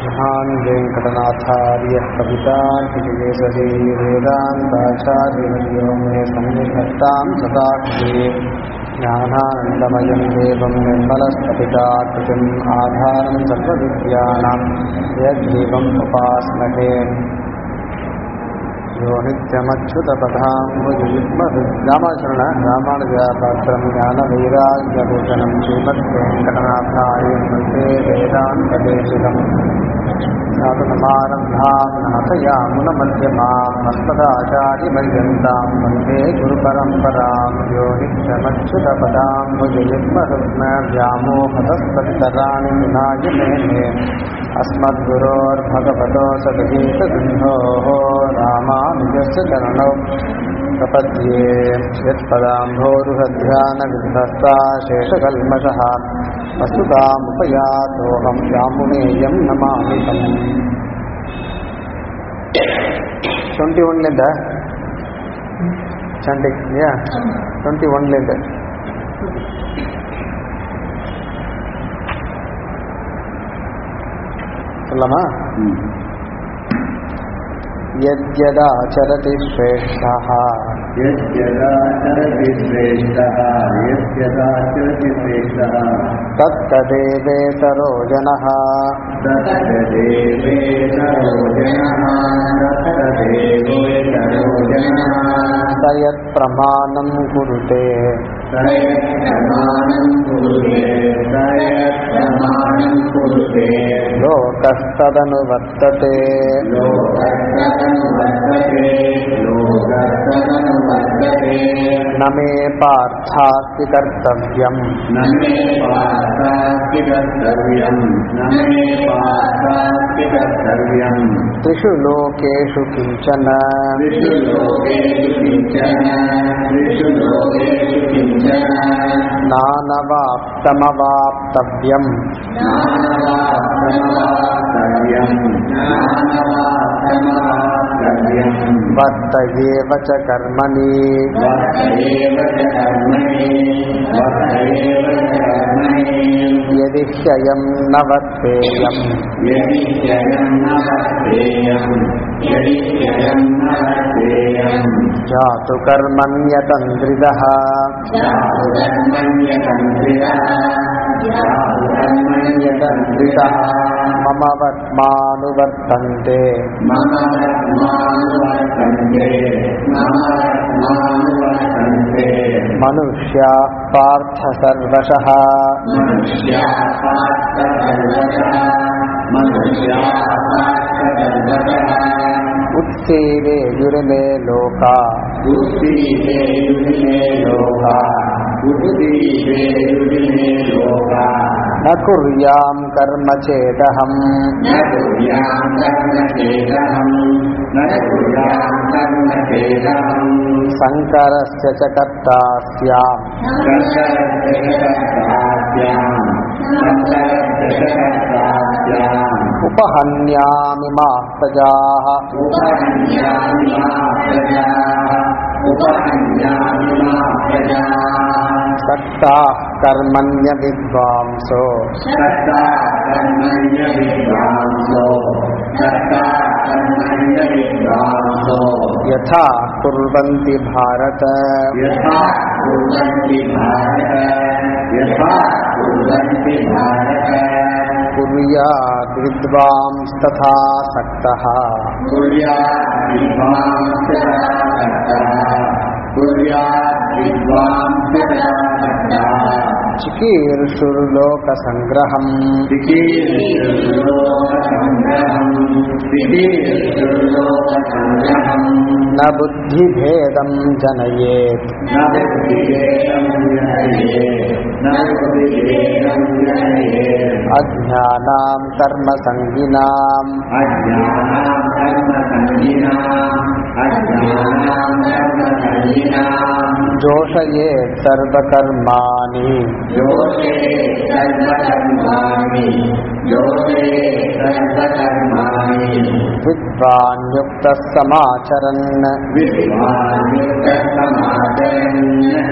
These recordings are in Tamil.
महान् वेङ्कटनाथार्यः कवितार्किकेसरी वेदान्ताचार्यवर्यो मे सन्निधत्तां सदा कृते ज्ञानानन्दमयं देवं निर्मलस्फटिकाकृतिम् आधारं सर्वविद्यानां यद्दीपम् उपास्महे यो नित्यमच्युतपथाम्बुजयुग्मरामाचरण रामानुजापात्रं ज्ञानवैराग्यभूषणं श्रीमद्वेङ्कटनाथार्यं वन्दे वेदान्तदेशिकम् नाथसमारम्भां नाथयामुनमध्यमां मस्तदाचार्यपर्यन्तां वन्दे गुरुपरम्परां यो नित्यमच्युतपदाम्बुजयुग्मरुग्मव्यामोहतस्तराणि विनाय मेने अस्मद्गुरोर्भगवतो सदगीतसिन्धोः रामानुजस्य चरणौ प्रपद्ये यत्पदाम्भोरुहध्यानविध्वस्ता शेषकल्मषः वस्तुतामुपयातोऽहं यामुनेयं नमामि तम् ಟ್ವೆಂಟಿ ಒನ್ಲಿಂದ ಚಂಡಿ ಯಾ ಟ್ವೆಂಟಿ ಒನ್ಲಿಂದ சொல்லமா यद्यदाचरति श्रेष्ठः यद्यदाचरति श्रेष्ठः यद्यदाचरति श्रेष्ठः तत्तदेवेतरो जनः तत्तदेवेतरो जनः तत्तदेवेतरो जनः स यत्प्रमाणं कुरुते स यत्प्रमाणं कुरुते स यत्प्रमाणं कुरुते लोकस्तदनुवर्तते लोकस्तदनुवर्तते लोकस्तदनुवर्तते न मे पार्थास्ति कर्तव्यम् न मे पार्थास्ति कर्तव्यम् न मे पार्थास्ति कर्तव्यम् त्रिषु लोकेषु किञ्चन त्रिषु लोकेषु किञ्चन त्रिषु लोकेषु किञ्चन नानवाप्तमवाप्तव्यम् ज्ञानवाप्तमवाप्तव्यम् ज्ञानवाप्तमवाप्तव्यम् वर्त एव च कर्मणि वर्त एव च कर्मणि वर्त एव च कर्मणि यदि ह्ययम् न वर्तेयम् यदि ह्ययम् न वर्तेयम् यदि ह्ययम् न वर्तेयम् जातु कर्मण्यतन्द्रिदः जातुकर्मण्यतन्द्रितः मम वर्त्मानुवर्तन्ते मम वर्तन्ते मम वर्तन्ते मनुष्याः पार्थ सर्वशः मनुष्या पार्थसर्वशः मनुष्या पार्थसर्वशः उत्सेवेयुर्मे लोका बुद्धिः युधिमे लोका बुद्धिः युधिमे लोका न कुर्याम् कर्म चेदहम् न कुर्याम् कर्म चेदहम् न कुर्याम् कर्म चेदहम् शङ्करस्य च कर्ता स्याम् शङ्करस्य च कर्तास्याम् शङ्करस्य च कर्तास्याम् उपहन्यामि मा प्रजाः उपहन्यामि मा प्रजाः उपहन्यामि मा प्रजाः सक्ताः कर्मण्य विद्वांसो कर्ता कर्मण्य विद्वांसो कर्ता कर्मण्य विद्वांसो यथा कुर्वन्ति भारत यथा कुर्वन्ति भारत यथा कुर्वन्ति भारत कुर्याद् विद्वांस्तथा सक्तः कुर्यात् विद्वांसः कर्ता कुर्यात् विद्वांसः कर्ता चिकीर्षुर्लोकसङ्ग्रहम् विकीर्षुर्लोकसङ्ग्रहम् विकीर्षुर्लोकसङ्ग्रहम् न बुद्धिभेदम् जनयेत् न बुद्धिभेदं जनयेत् न बुद्धिभेदं जनयेत् अज्ञानाम् कर्मसङ्गिनाम् अज्ञानां कर्मसङ्गिनाम् अज्ञानां कर्मसङ्गिनाम् जोषयेत् सर्वकर्माणि योगे सर्वकर्माणि योगे सर्वकर्माणि विद्वान् युक्तः समाचरन् विद्वायुक्तसमाचरन्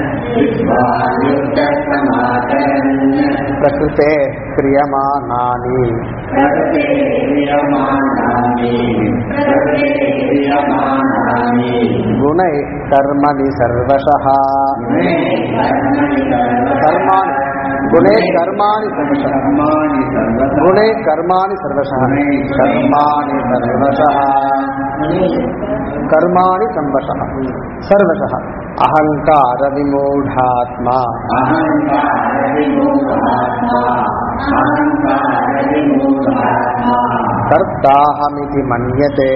विद्वायुक्तसमाचरन् प्रकृतेः क्रियमाणानि प्रकृते क्रियमाणानि प्रकृते क्रियमाणानि गुणैः कर्मणि सर्वशः कर्माणि गुणे कर्माणि सर्वशः गुणे कर्माणि सर्वशः कर्माणि सर्वशः कर्माणि संवशः सर्वशः अहङ्कारविमूढात्मा कर्ताहमिति मन्यते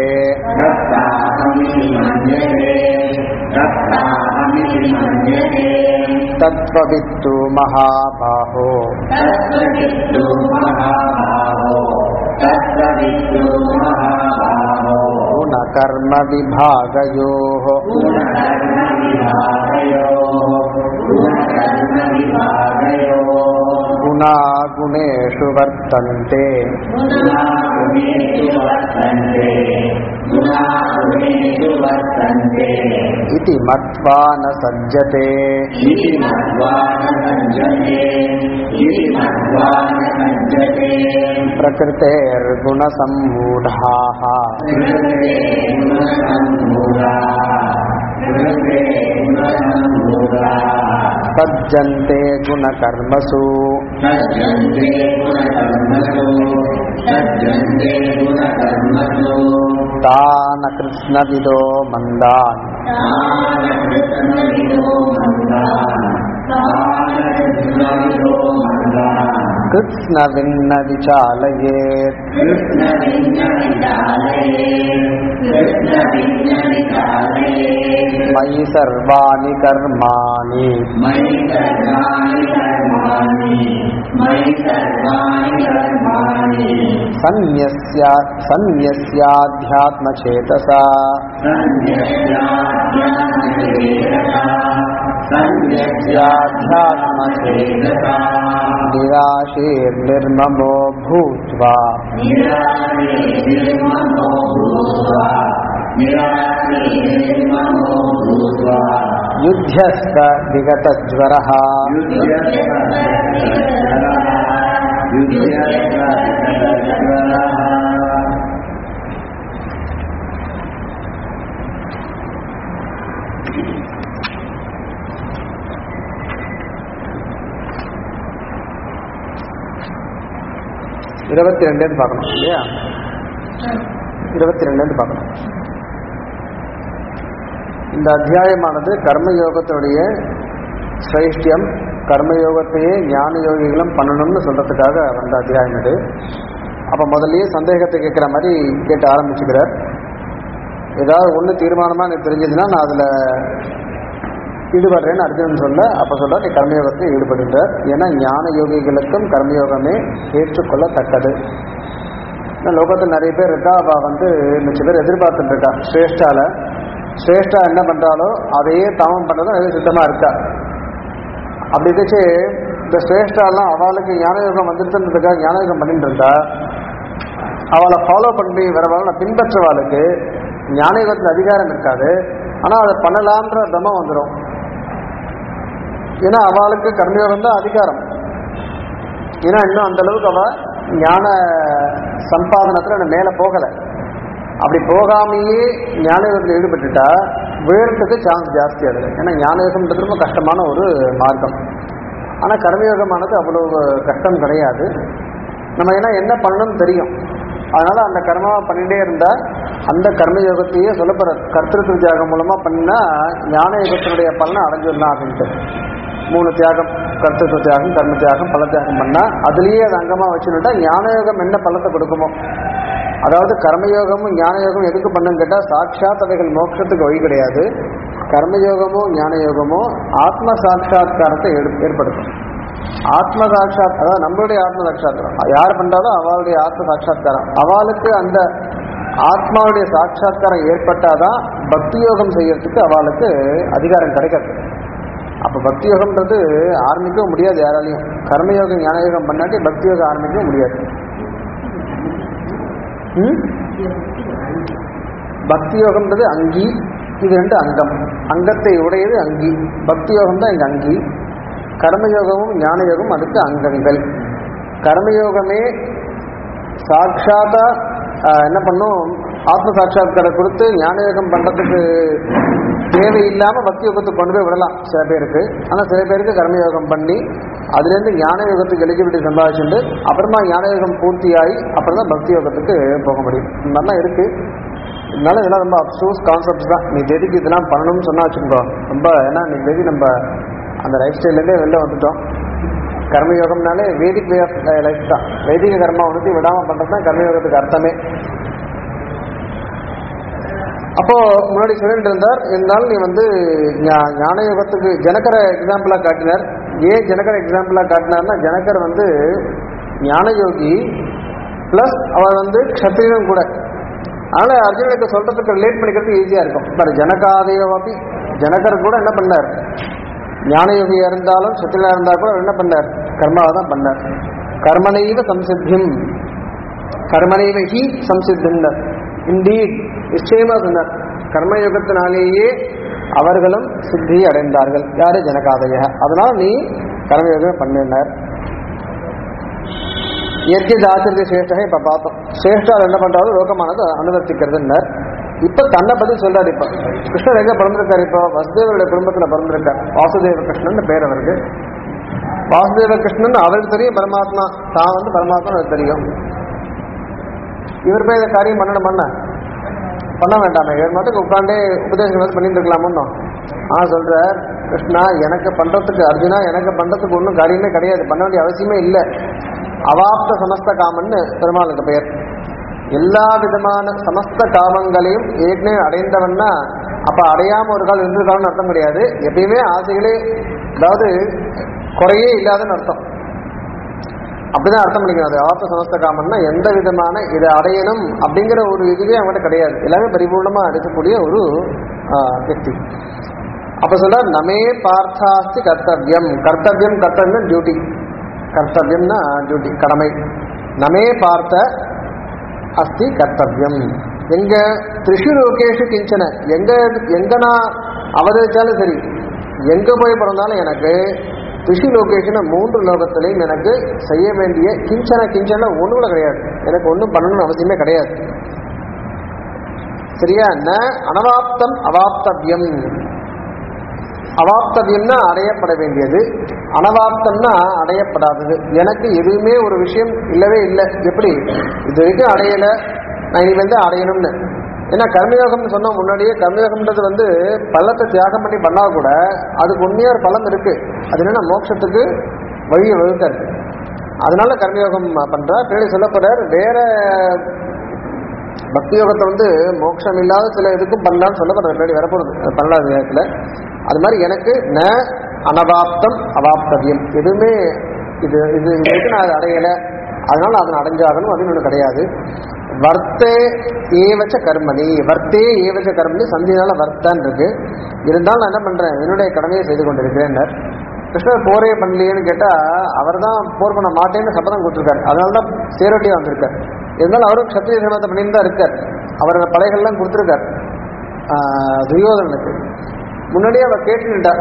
तत्त्ववित्तु महाबाहो गुणकर्मविभागयोः गुणा गुणेषु वर्तन्ते इति मत्वा न सज्जते इति मत्वा न सज्जते इति मत्वा न सज्जते प्रकृतेर्गुणसम्मूढाः कृते गुणसम्भूता कृते गुणसम्भूता सज्जन्ते गुणकर्मसु सज्जन्ते गुणकर्मसु सज्जन्ते गुणकर्मसु तान कृत्स्नविदो मन्दान् तानकृष्णविदो मन्दान् तानकृष्णविदो मन्दान् कृत्स्नविन्न विचालयेत् कृष्णविज्ञविचालये कृष्णविज्ञविचालये मयि सर्वाणि कर्माणि मयि सर्वाणि कर्माणि मयि सर्वाणि कर्माणि सन्न्यस्य सन्न्यस्याध्यात्मचेतसा सन्ध्यस्याध्यात्मचेतसा निराशीर्निर्ममो भूत्वा निर्ममो भूत्वा निराशीर्ममो भूत्वा युध्यस्त विगतज्वरः இருபத்தி ரெண்டுன்னு பார்க்கணும் இல்லையா இருபத்தி ரெண்டுன்னு பார்க்கணும் இந்த அத்தியாயமானது கர்மயோகத்துடைய சிரேஷ்டியம் கர்மயோகத்தையே ஞான யோகிகளும் பண்ணணும்னு சொல்றதுக்காக வந்த அத்தியாயம் இது அப்போ முதல்லயே சந்தேகத்தை கேட்குற மாதிரி கேட்டு ஆரம்பிச்சுக்கிறார் ஏதாவது ஒன்று தீர்மானமாக எனக்கு தெரிஞ்சதுன்னா நான் அதில் ஈடுபடுறேன்னு அர்ஜுனன் சொல்ல அப்போ சொல்ல நீ கர்மயோகத்தில் ஈடுபடுகிறார் ஏன்னா ஞான யோகிகளுக்கும் கர்மயோகமே ஏற்றுக்கொள்ளத்தக்கது ஏன்னா லோகத்தில் நிறைய பேர் இருக்கா அவள் வந்து மிச்ச பேர் எதிர்பார்த்துட்டு இருக்கா ஸ்ரேஷ்டால ஸ்ரேஷ்டா என்ன பண்ணுறாலோ அதையே தாமம் பண்ணுறதும் அது சித்தமாக இருக்கா அப்படி இருந்துச்சு இந்த ஸ்ரேஷ்டாலாம் அவளுக்கு ஞானயோகம் வந்துருதுன்றதுக்காக ஞானயோகம் பண்ணிட்டு இருந்தா அவளை ஃபாலோ பண்ணி வரவாள் பின்பற்றவாளுக்கு ஞானயோகத்தில் அதிகாரம் இருக்காது ஆனால் அதை பண்ணலான்ற தமம் வந்துடும் ஏன்னா அவளுக்கு கர்மயோகம் தான் அதிகாரம் ஏன்னா இன்னும் அந்த அளவுக்கு அவ ஞான சம்பாதனத்தில் இன்னும் மேலே போகலை அப்படி போகாமையே ஞானயோகத்தில் ஈடுபட்டுட்டா விழறதுக்கு சான்ஸ் ஜாஸ்தி அதில் ஏன்னா ஞானயோகம்ன்றது ரொம்ப கஷ்டமான ஒரு மார்க்கம் ஆனால் கர்மயோகமானது அவ்வளவு கஷ்டம் கிடையாது நம்ம ஏன்னா என்ன பண்ணணும்னு தெரியும் அதனால அந்த கர்மாவை பண்ணிட்டே இருந்தா அந்த கர்மயோகத்தையே சொல்லப்படுற கர்த்திருத்த தியாகம் மூலமா பண்ணினா ஞான யோகத்தினுடைய பலனை அடைஞ்சிடலாம் அப்படின்ட்டு மூணு தியாகம் கர்த்தத்துவ தியாகம் கர்ம தியாகம் பல தியாகம் பண்ணா அதுலயே அது அங்கமா வச்சுட்டா ஞான யோகம் என்ன பலத்தை கொடுக்குமோ அதாவது கர்மயோகமும் ஞான யோகமும் எதுக்கு பண்ணுன்னு கேட்டால் சாட்சாத் அவைகள் மோட்சத்துக்கு வழி கிடையாது கர்மயோகமோ ஞான யோகமோ ஆத்ம சாட்சா்காரத்தை ஏற்ப- ஏற்படுத்தும் ஆத்ம சாட்சாத் அதாவது நம்மளுடைய ஆத்ம சாட்சாத்காரம் யார் பண்றாலும் அவளுடைய ஆத்ம சாட்சாத்காரம் அவளுக்கு அந்த ஆத்மாவுடைய சாட்சாத்காரம் ஏற்பட்டாதான் பக்தி யோகம் செய்யறதுக்கு அவளுக்கு அதிகாரம் கிடைக்காது அப்ப பக்தி யோகம்ன்றது ஆரம்பிக்கவும் முடியாது யாராலையும் கர்மயோகம் ஞானயோகம் பண்ணாட்டி பக்தி யோகம் ஆரம்பிக்கவும் முடியாது ம்? பக்தி யோகம்ன்றது அங்கி இது ரெண்டு அங்கம் அங்கத்தை உடையது அங்கி பக்தி யோகம் தான் இங்க அங்கி கர்மயோகமும் ஞான யோகமும் அதுக்கு அங்கங்கள் கர்மயோகமே சாட்சாத்தா ஆஹ், என்ன பண்ணும் ஆத்ம சாட்சாத்கார கொடுத்து ஞான யோகம் பண்றதுக்கு தேவையில்லாம பக்தி யோகத்துக்கு கொண்டு போய் விடலாம் சில பேருக்கு ஆனா சில பேருக்கு கர்மயோகம் பண்ணி அதுலேருந்து ஞான யோகத்துக்கு எலிஜிபிலிட்டி சம்பாதிச்சுட்டு அப்புறமா ஞான யோகம் பூர்த்தியாகி அப்புறம் தான் பக்தி யோகத்துக்கு போக முடியும் இந்த மாதிரிலாம் இருக்கு இதனால இதெல்லாம் ரொம்ப அப்சூஸ் கான்செப்ட் தான் நீ எதுக்கு இதெல்லாம் பண்ணணும்னு சொன்னா வச்சுக்கோ ரொம்ப ஏன்னா நீ வெதி நம்ம அந்த லைஃப் ஸ்டைல்லேருந்தே வெளில வந்துட்டோம் கர்மயோகம்னாலே வேதிக் வே ஆஃப் லைஃப் தான் வைதிக கர்மா வந்து விடாம பண்றது தான் கர்மயோகத்துக்கு அர்த்தமே அப்போ முன்னாடி சொல்லிட்டு இருந்தார் இருந்தாலும் நீ வந்து ஞா- ஞான யோகத்துக்கு ஜனகரை எக்ஸாம்பிளா காட்டினார் ஏன் ஜனகர் எக்ஸாம்பிளா காட்டினார்னா ஜனகர் வந்து ஞான யோகி பிளஸ் அவர் வந்து க்ஷத்ரியனும் கூட அதனால அர்ஜுனனுக்கு சொல்றதுக்கு ரிலேட் பண்ணிக்கிறது ஈஸியா இருக்கும் பாரு ஜனகாதேவாபி ஜனகர் கூட என்ன பண்ணார் ஞான யோகியா இருந்தாலும் சத்திரனா இருந்தா கூட அவர் என்ன பண்ணார் கர்மாவை தான் பண்ணார் கர்மனைவ சம்சித்திம் கர்மனைவ ஹி சம்சித்தின்னர் இண்டீட் நிச்சயமா சொன்னார் கர்மயோகத்தினாலேயே அவர்களும் சித்தி அடைந்தார்கள் யாரு ஜனகாதய அதனால நீ கர்மயோகம் பண்ணினார் இயற்கை ஆச்சரிய சேஷ்டகை இப்ப பார்த்தோம் சேஷ்டால் என்ன பண்றாரு லோகமானது அனுவர்த்திக்கிறதுன்னார் இப்ப தன்னை பத்தி சொல்றாரு இப்ப கிருஷ்ணர் எங்க பிறந்திருக்காரு இப்போ வசுதேவருடைய குடும்பத்துல பிறந்திருக்கார் வாசுதேவ கிருஷ்ணன் பேர் அவருக்கு வாசுதேவ கிருஷ்ணன் அவருக்கு தெரியும் பரமாத்மா தான் வந்து பரமாத்மா அவருக்கு தெரியும் இவர் போய் இந்த காரியம் பண்ணணும் பண்ண பண்ண வேண்டாமே இவர் மட்டும் உட்காண்டே உபதேசம் வந்து பண்ணிட்டு இருக்கலாமோ ஆ சொல்றார் கிருஷ்ணா எனக்கு பண்றதுக்கு அர்ஜுனா எனக்கு பண்றதுக்கு ஒன்றும் காரியமே கிடையாது பண்ண வேண்டிய அவசியமே இல்லை அவாப்த சமஸ்த காமன்னு பெருமாளுக்கு பெயர் எல்லா விதமான சமஸ்த காமங்களையும் ஏற்கனவே அடைந்தவன்னா அப்ப அடையாம ஒரு கால் இருந்திருக்கான்னு அர்த்தம் கிடையாது எப்பயுமே ஆசைகளே அதாவது குறையே இல்லாதன்னு அர்த்தம் அப்படிதான் அர்த்தம் பண்ணிக்கணும் அது ஆத்ம சமஸ்த காமன்னா எந்த விதமான இதை அடையணும் அப்படிங்கிற ஒரு இதுவே அவங்ககிட்ட கிடையாது எல்லாமே பரிபூர்ணமா அடைக்கக்கூடிய ஒரு ஆஹ், വ്യക്തി அப்ப சொல்றார் நமே பார்த்தாஸ்தி கர்த்தவியம் கர்த்தவியம் கர்த்தவியம் டியூட்டி கர்த்தவியம்னா டியூட்டி கடமை நமே பார்த்த அஸ்தி கர்த்தவியம் எங்க திரிஷு லோகேஷு கிஞ்சன எங்க எங்க நான் அவதரிச்சாலும் சரி எங்க போய் பிறந்தாலும் எனக்கு திரிஷு லோகேஷன மூன்று லோகத்திலையும் எனக்கு செய்ய வேண்டிய கிஞ்சன கிஞ்சன ஒண்ணு கூட கிடையாது எனக்கு ஒன்றும் பண்ணணும்னு அவசியமே கிடையாது சரியா ந அனவாப்தம் அவாப்தவியம் அவாப்தவியம்னா அடையப்பட வேண்டியது அனவாப்தம்னா அடையப்படாதது எனக்கு எதுவுமே ஒரு விஷயம் இல்லவே இல்லை எப்படி இது வரைக்கும் அடையல நான் இனிமேல் தான் அடையணும்னு ஏன்னா கர்மயோகம்னு சொன்னா முன்னாடியே கர்மயோகம்ன்றது வந்து பள்ளத்தை தியாகம் பண்ணி பண்ணா கூட அதுக்கு உண்மையா ஒரு பலன் இருக்கு அது என்னன்னா மோட்சத்துக்கு வழியை வகுக்கிறது அதனால கர்மயோகம் பண்றா பின்னாடி சொல்லப்படுறார் வேற பக்தி யோகத்தை வந்து மோட்சம் இல்லாத சில இதுக்கும் பண்ணலாம்னு சொல்லப்படுறது பின்னாடி வரப்போகுது அது பன்னெண்டாவது நேரத்தில் அது மாதிரி எனக்கு ந அனவாப்தம் அவாப்தவியம் எதுவுமே இது இது இது வரைக்கும் நான் அதை அடையலை அதனால அதனை அடைஞ்சாகணும் அப்படின்னு ஒன்று கிடையாது வர்த்தே ஏவச்ச கர்மணி வர்த்தே ஏவச்ச கர்மணி சந்தினால வர்த்தன் இருக்கு இருந்தாலும் நான் என்ன பண்றேன் என்னுடைய கடமையை செய்து கொண்டிருக்கிறேன் கிருஷ்ணர் போரே பண்ணலையேன்னு கேட்டா அவர் தான் போர் பண்ண மாட்டேன்னு சபதம் கொடுத்துருக்காரு அதனால தான் சேரோட்டியா வந்திருக்கார் இருந்தாலும் அவரும் கத்திரிய சமயத்தை பண்ணிட்டு தான் இருக்கார் அவரோட படைகள்லாம் கொடுத்துருக்கார் ஆஹ் துரியோதனனுக்கு முன்னாடியே அவர் கேட்டுட்டார்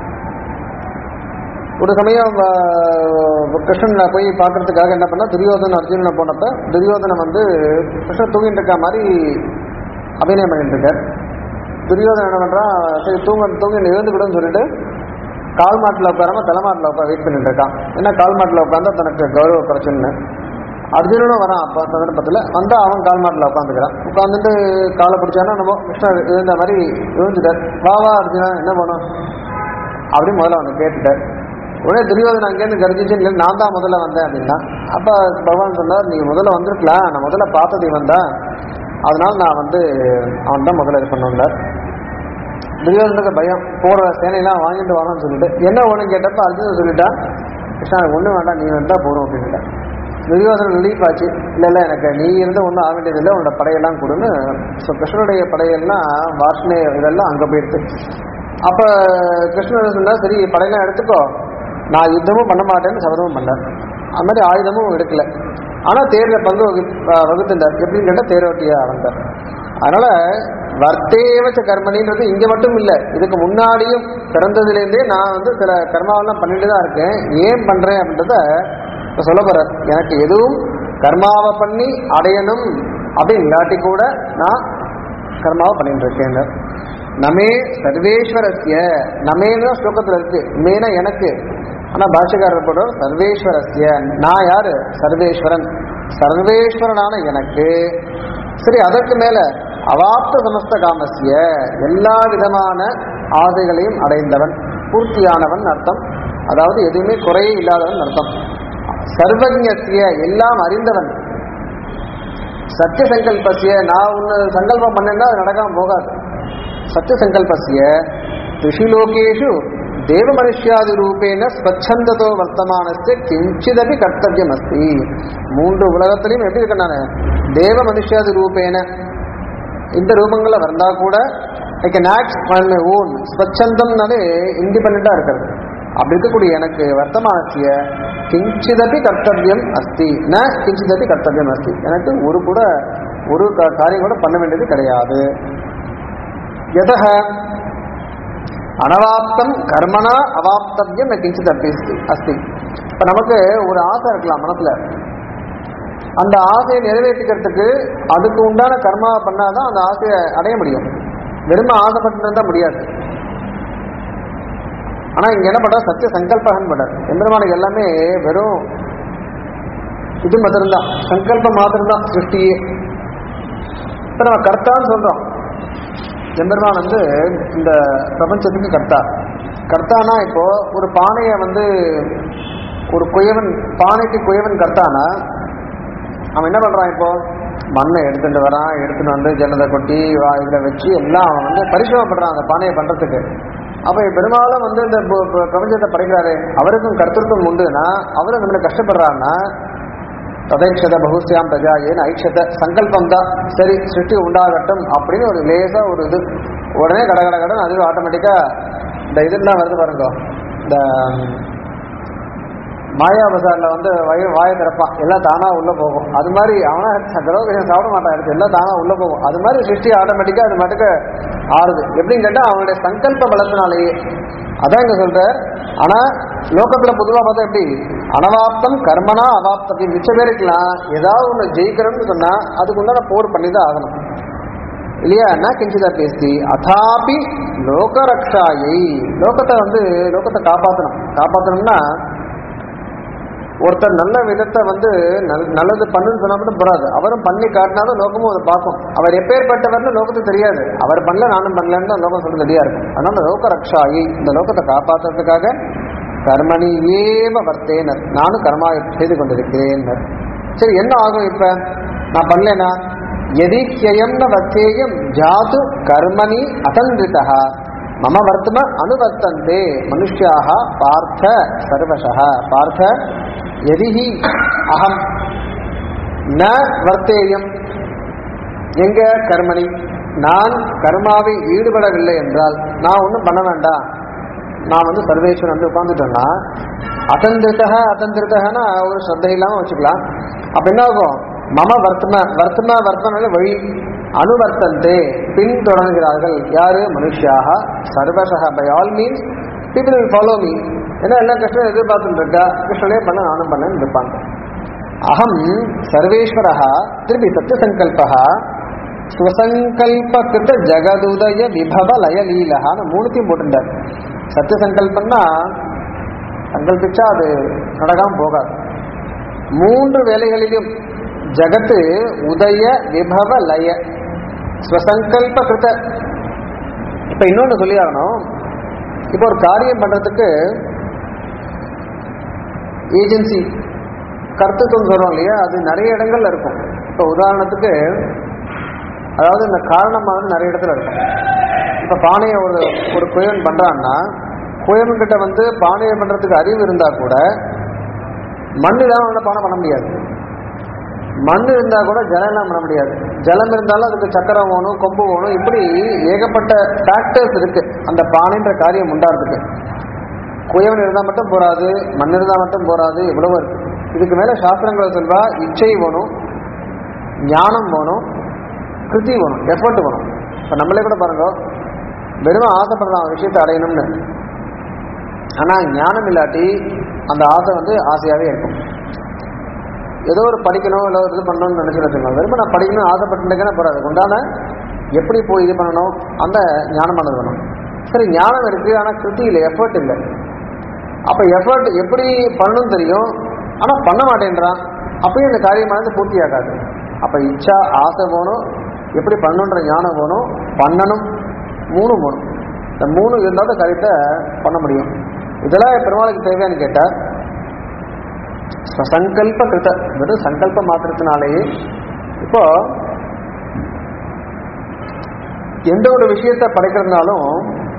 ஒரு சமயம் ஆஹ், கிருஷ்ணனை போய் பார்க்கறதுக்காக என்ன பண்ணா துரியோதன அர்ஜுனனை போனப்ப துரியோதனன் வந்து கிருஷ்ணன் தூங்கிட்டு இருக்க மாதிரி அபிநயம் பண்ணிட்டு இருக்கார் துரியோதனன் என்ன பண்றான் சரி தூங்க தூங்கி எழுந்துக்கிடுன்னு சொல்லிட்டு கால் மாட்டில் உட்காராம தலைமாட்டில் உட்கார வெயிட் பண்ணிட்டு இருக்கான் ஏன்னா கால் மாட்டில் உட்காந்தா தனக்கு கௌரவ குறைச்சுன்னு அர்ஜுனனும் வரான் அப்போ சந்தர்ப்பத்தில் வந்தா அவன் கால் மாட்டில் உட்காந்துக்கிறான் உட்காந்துட்டு காலை பிடிச்சானா நம்ம கிருஷ்ணர் இருந்த மாதிரி விழுந்துட்டார் வா வா அர்ஜுனா என்ன பண்ணும் அப்படின்னு முதல்ல அவனை கேட்டுட்டார் உடனே துரியோதனன் அங்கேருந்து கர்ஜிச்சு இல்லை நான் தான் முதல்ல வந்தேன் அப்படின்னா அப்போ பகவான் சொன்னார் நீ முதல்ல வந்திருக்கலாம் நான் முதல்ல பார்த்தது இவன் தான் அதனால நான் வந்து அவன் தான் முதல்ல இது பண்ணுவார் துரியோதனுக்கு பயம் போற சேனையெல்லாம் வாங்கிட்டு வரணும்னு சொல்லிட்டு என்ன ஒன்று கேட்டப்ப அர்ஜுனன் சொல்லிட்டான் கிருஷ்ணா எனக்கு ஒன்றும் வேண்டாம் நீ வந்தா போதும் அப்படின்னுட்டான் துரியோதனன் ரிலீஃப் ஆச்சு இல்லை இல்லை எனக்கு நீ இருந்து ஒன்றும் ஆக வேண்டியதில்லை உன்னோட படையெல்லாம் கொடுன்னு ஸோ கிருஷ்ணனுடைய படையெல்லாம் வாஷ்ணே இதெல்லாம் அங்கே போயிடுது அப்போ கிருஷ்ணன் சொன்னா சரி படையெல்லாம் எடுத்துக்கோ நான் யுத்தமும் பண்ண மாட்டேன்னு சபதமும் பண்ணேன் அது மாதிரி ஆயுதமும் எடுக்கல ஆனா தேர்ல பங்கு வகு அஹ் வகுத்திருந்தார் எப்படின்னு கேட்டா தேரோட்டியா வந்தார் அதனால வர்த்தேவச்ச கர்மணின்றது இங்க மட்டும் இல்ல இதுக்கு முன்னாடியும் பிறந்ததுலேருந்தே நான் வந்து சில கர்மாவெல்லாம் பண்ணிட்டு தான் இருக்கேன் ஏன் பண்றேன் அப்படின்றத இப்ப சொல்ல போறார் எனக்கு எதுவும் கர்மாவை பண்ணி அடையணும் அப்படின்னு இல்லாட்டி கூட நான் கர்மாவை பண்ணிட்டு இருக்கேன் நமே சர்வேஸ்வரஸ்ய நமேன்னு தான் ஸ்லோகத்துல இருக்கு மேனா எனக்கு ஆனா பாஷகாரர் போடுற சர்வேஸ்வரஸ்ய நான் யாரு சர்வேஸ்வரன் சர்வேஸ்வரனான எனக்கு சரி அதற்கு மேல அவாப்த சமஸ்த காமஸ்ய எல்லா விதமான ஆசைகளையும் அடைந்தவன் பூர்த்தியானவன் அர்த்தம் அதாவது எதுவுமே குறையே இல்லாதவன் அர்த்தம் சர்வஜ்ஞஸ்ய எல்லாம் அறிந்தவன் சத்திய சங்கல்பஸ்ய நான் ஒன்று சங்கல்பம் பண்ணேன்னா அது நடக்காம போகாது சத்திய சங்கல்பஸ்ய ரிஷிலோகேஷு தேவ மனுஷ்யாதி ரூபேன ஸ்வச்சந்ததோ வர்த்தமானஸ்ய கிஞ்சிதபி கர்த்தவியம் அஸ்தி மூன்று உலகத்திலையும் எப்படி இருக்கேன் நான் தேவ மனுஷ்யாதி ரூபேன இந்த ரூபங்களில் வந்தா கூட I can act on my own ஸ்வச்சந்தம்னாலே இண்டிபெண்டா இருக்கிறது அப்படி இருக்கக்கூடிய எனக்கு வர்த்தமானசிய கிஞ்சிதபி கர்த்தவியம் அஸ்தி ந கிஞ்சிதபி கர்த்தவியம் அஸ்தி எனக்கு ஒரு கூட ஒரு கா- காரியம் கூட பண்ண வேண்டியது கிடையாது எதக அனவாப்தம் கர்மனா அவாப்தவியம் ந கிஞ்சித் அப்படி அஸ்தி இப்ப நமக்கு ஒரு ஆசை இருக்கலாம் மனசுல அந்த ஆசையை நிறைவேற்றிக்கிறதுக்கு அதுக்கு உண்டான கர்மா பண்ணாதான் அந்த ஆசையை அடைய முடியும் வெறும ஆசைப்பட்டு இருந்தா முடியாது ஆனா இங்க என்ன பண்ற சத்திய சங்கல்பகன் பண்றார் எம்பெருமானுக்கு எல்லாமே வெறும் இது மாத்திரம்தான் சங்கல்பம் மாத்திரம்தான் சிருஷ்டியே இப்ப நம்ம கர்த்தான்னு சொல்றோம் எம்பெருமான் வந்து இந்த பிரபஞ்சத்துக்கு கர்த்தா கர்த்தானா இப்போ ஒரு பானையை வந்து ஒரு குயவன் பானைக்கு குயவன் கர்த்தானா அவன் என்ன பண்றான் இப்போ மண்ணை எடுத்துட்டு வரான் எடுத்துட்டு வந்து ஜலத்தை கொட்டி வா- இதுல வச்சு எல்லாம் அவன் வந்து பரிசிரமப்படுறான் அந்த பானையை பண்றதுக்கு அப்ப பெரும்பாலும் வந்து இந்த பு- பு- பிரபஞ்சத்தை படைக்கிறாரு அவருக்கும் கர்த்தத்துவம் உண்டுனா அவரும் நம்மள கஷ்டப்படுறான்னா ததைக்ஷத பகுஸ்யாம் பிரஜா ஏன் ஐக்ஷத சங்கல்பம் தான் சரி சிருஷ்டி உண்டாகட்டும் அப்படின்னு ஒரு லேசா ஒரு இது உடனே கட கட கடன் அதுவே ஆட்டோமேட்டிக்கா இந்த இதெல்லாம் வருது பாருங்க இந்த மாயா பஜார்ல வந்து வய வாயை திறப்பான் எல்லாம் தானா உள்ள போகும் அது மாதிரி அவனா திரௌபதியம் சாப்பிட மாட்டான் எடுத்து எல்லாம் தானா உள்ள போகும் அது மாதிரி சிருஷ்டி ஆட்டோமேட்டிக்கா அது மட்டுக்கு ஆறுது எப்படின்னு கேட்டா அவனுடைய சங்கல்ப பலத்தினாலேயே அதான் இங்க சொல்ற ஆனா லோகத்துல பொதுவா பார்த்தா எப்படி அனவாப்தம் கர்மனா அவாப்தம் மிச்ச பேருக்கலாம் ஏதாவது ஒண்ணு ஜெயிக்கிறோம்னு சொன்னா அதுக்கு உண்டான போர் பண்ணி தான் ஆகணும் இல்லையா என்ன கிஞ்சிதா பேசி அதாபி லோகரக்ஷாயை லோகத்தை வந்து லோகத்தை காப்பாற்றணும் காப்பாற்றணும்னா ஒருத்தர் நல்ல விதத்தை வந்து நல்- நல்லது பண்ணுன்னு சொன்னா மட்டும் போறாது அவரும் பண்ணி காட்டினாதான் லோகமும் அதை பார்க்கும் அவர் எப்பேற்பட்டவர்னு லோகத்துக்கு தெரியாது அவர் பண்ணல நானும் பண்ணலன்னு தான் லோகம் சொல்ல ரெடியா இருக்கும் அதனால லோக ரக்ஷாயி இந்த லோகத்தை காப்பாற்றுறதுக்காக கர்மணி ஏவ வர்த்தேனர் நானும் கர்மா செய்து கொண்டிருக்கிறேன் சரி என்ன ஆகும் இப்ப நான் பண்ணலேனா எதிக்கியம் வத்தேயம் ஜாது கர்மணி அசந்திரிதா மம வர்த்தம அனுவர்த்தந்தே மனுஷ்யாக பார்த்த சர்வசः பார்த்த எதிஹி அகம் ந வர்த்தேயம் எங்க கர்மணி நான் கர்மாவில் ஈடுபடவில்லை என்றால் நான் ஒன்றும் பண்ண வேண்டாம் நான் வந்து சர்வேஸ்வரன் வந்து உட்காந்துட்டேன்னா அசந்திருத்தக அசந்திருத்தகனா ஒரு ஸ்ரத்தை இல்லாம வச்சுக்கலாம் அப்ப என்ன ஆகும் மம வர்த்தம வர்த்தம வர்த்தன வழி அனுவர்த்தந்தே பின்தொடர்கிறார்கள் யாரு மனுஷியாக சர்வசக by all means people will follow me ஏன்னா எல்லாம் கிருஷ்ணன் எதிர்பார்த்துட்டு இருக்கா கிருஷ்ணனே பண்ண நானும் பண்ணேன்னு இருப்பாங்க அகம் சர்வேஸ்வரः திருப்பி சத்தியசங்கல்பः ஸ்வசங்கல்பகிருத ஜெகதுதய விபவ லய லீலகான்னு மூணுத்தையும் போட்டுட்டார் சத்தியசங்கல்பம்னா சங்கல்பிச்சா அது நடக்காம போகாது மூன்று வேலைகளிலும் ஜகத்து உதய விபவ லய ஸ்வசங்கல்ப கிருத இப்ப இன்னொன்னு சொல்லி ஆகணும் இப்போ ஒரு காரியம் பண்றதுக்கு ஏஜென்சி கருத்துத்துவம் சொல்றோம் இல்லையா அது நிறைய இடங்கள்ல இருக்கும் இப்போ உதாரணத்துக்கு அதாவது இந்த காரணம் வந்து நிறைய இடத்துல இருக்கும் இப்போ பானையை ஒரு ஒரு குயவன் பண்றான்னா குயவன் கிட்ட வந்து பானையை பண்றதுக்கு அறிவு இருந்தா கூட மண் இல்லாம அவனால பானை பண்ண முடியாது மண் இருந்தா கூட ஜலம் இல்லாம பண்ண முடியாது ஜலம் இருந்தாலும் அதுக்கு சக்கரம் வேணும் கொம்பு வேணும் இப்படி ஏகப்பட்ட ஃபேக்டர்ஸ் இருக்கு அந்த பானைன்ற காரியம் உண்டாடுறதுக்கு குயவன் இருந்தால் மட்டும் போராது மண் இருந்தால் மட்டும் போராது இவ்வளவு இருக்கு இதுக்கு மேல சாஸ்திரங்களை சொல்வா இச்சை வேணும் ஞானம் வேணும் கிருதி வேணும் எஃபர்ட் வேணும் இப்போ நம்மளே கூட பாருங்க வெறும் ஆசைப்படலாம் ஒரு விஷயத்தை அடையணும்னு ஆனா ஞானம் இல்லாட்டி அந்த ஆசை வந்து ஆசையாவே இருக்கும் ஏதோ ஒரு படிக்கணும் இல்லை ஒரு இது பண்ணணும்னு நினைச்சுட்டு வச்சுக்கோங்க வெறும் நான் படிக்கணும் ஆசைப்பட்டுட்டேன்னா போறாது அதுக்கு உண்டான எப்படி போய் இது பண்ணணும் அந்த ஞானமானது வேணும் சரி ஞானம் இருக்கு ஆனா கிருதி இல்லை எஃபர்ட் இல்லை அப்ப எஃபர்ட் எப்படி பண்ணணும் தெரியும் ஆனா பண்ண மாட்டேன்றான் அப்பயும் இந்த காரியமானது பூர்த்தி ஆகாது அப்ப இச்சா ஆசை வேணும் எப்படி பண்ணணுன்ற ஞானம் வேணும் பண்ணணும் மூணு வேணும் இந்த மூணு இருந்தால் தான் காரியத்தை பண்ண முடியும் இதெல்லாம் பெருமாளுக்கு தேவையான்னு கேட்டா சங்கல்ப கிருத வெறும் சங்கல்ப மாத்திரத்தினாலேயே இப்போ எந்த ஒரு விஷயத்தை படைக்கிறதுனாலும்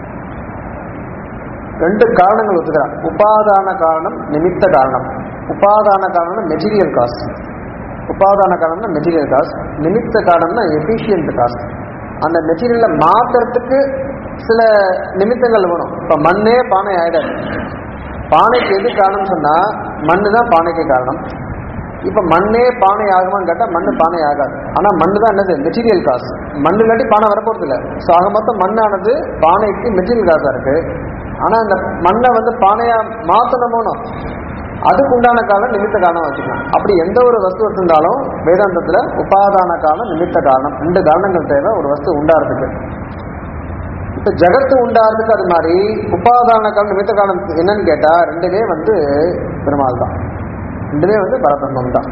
ரெண்டு காரணங்கள் ஒத்துக்கிறான் உபாதான காரணம் நிமித்த காரணம் உபாதான காரணம் மெட்டீரியல் காஸ்ட் உபாதான காரணம்னா மெட்டீரியல் காஸ்ட் நிமித்த காரணம்னா எஃபிஷியன்ட் காஸ்ட் அந்த மெட்டீரியலை மாத்துறதுக்கு சில நிமித்தங்கள் வேணும் இப்போ மண்ணே பானை ஆயிடாது பானைக்கு எது காரணம் சொன்னா மண்ணு தான் பானைக்கு காரணம் இப்ப மண்ணே பானை ஆகுமான்னு கேட்டா மண்ணு பானை ஆகாது ஆனா மண்ணு தான் என்னது மெட்டீரியல் காசு மண்ணு இல்லாட்டி பானை வரப்போறது இல்லை ஸோ ஆக மொத்தம் மண்ணானது பானைக்கு மெட்டீரியல் காசா இருக்கு ஆனா அந்த மண்ணை வந்து பானையா மாத்தணுமோனோ அதுக்கு உண்டான காலம் நிமித்த காரணம் வச்சுக்கலாம் அப்படி எந்த ஒரு வஸ்து வச்சிருந்தாலும் வேதாந்தத்துல உபாதான காலம் நிமித்த காரணம் ரெண்டு காரணங்கள் தேவை ஒரு வஸ்து உண்டாறதுக்கு இப்ப ஜகத்து உண்டாறதுக்கு அது மாதிரி உபாதான காலம் நிமித்த காலம் என்னன்னு கேட்டா ரெண்டுமே வந்து பெருமாள் தான் ரெண்டுமே வந்து பரபிரம்மம் தான்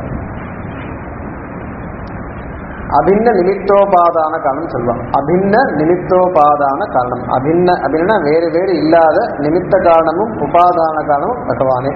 அபின்ன நிமித்தோபாதான காரணம் சொல்லுவான் அபின்ன நிமித்தோபாதான காரணம் அபின்ன அப்படின்னா வேறு வேறு இல்லாத நிமித்த காரணமும் உபாதான காரணமும் பகவானே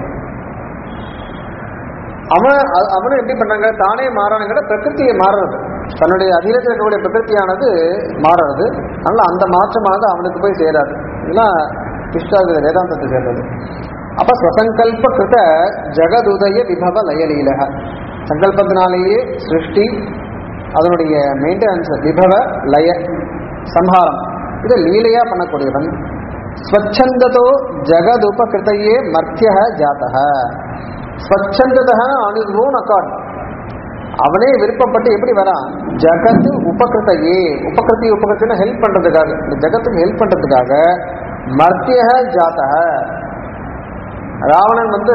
அவன் அ- அவனும் எப்படி பண்ணாங்க தானே மாறானுங்கிற பிரகிருத்தியை மாறுறது தன்னுடைய அதிகத்தில் இருக்கக்கூடிய பிரகிருத்தியானது மாறுறது அதனால அந்த மாற்றமானது அவனுக்கு போய் சேராது இதெல்லாம் கிருஷ்ணாவது வேதாந்தத்தை சேர்ந்தது அப்ப ஸ்வசங்கல்ப கிருத ஜெகதுதய விபவ லயலீலக சங்கல்பத்தினாலேயே சிருஷ்டி அதனுடைய மெயின்டெனன்ஸ் விபவ லய சம்ஹாரம் இதை லீலையா பண்ணக்கூடியவன் ஸ்வச்சந்ததோ ஜெகதுபகிருத்தையே மர்த்திய ஜாத்தக ஸ்வச்சந்ததா அனுபவம் அக்கார்ட் அவனே விருப்பப்பட்டு எப்படி வரான் ஜகத்து உபகிருத்தையே உபகிருத்தி உபகிருத்தின ஹெல்ப் பண்றதுக்காக இந்த ஜகத்துக்கு ஹெல்ப் பண்றதுக்காக மர்த்திய ஜாத்தக ராவணன் வந்து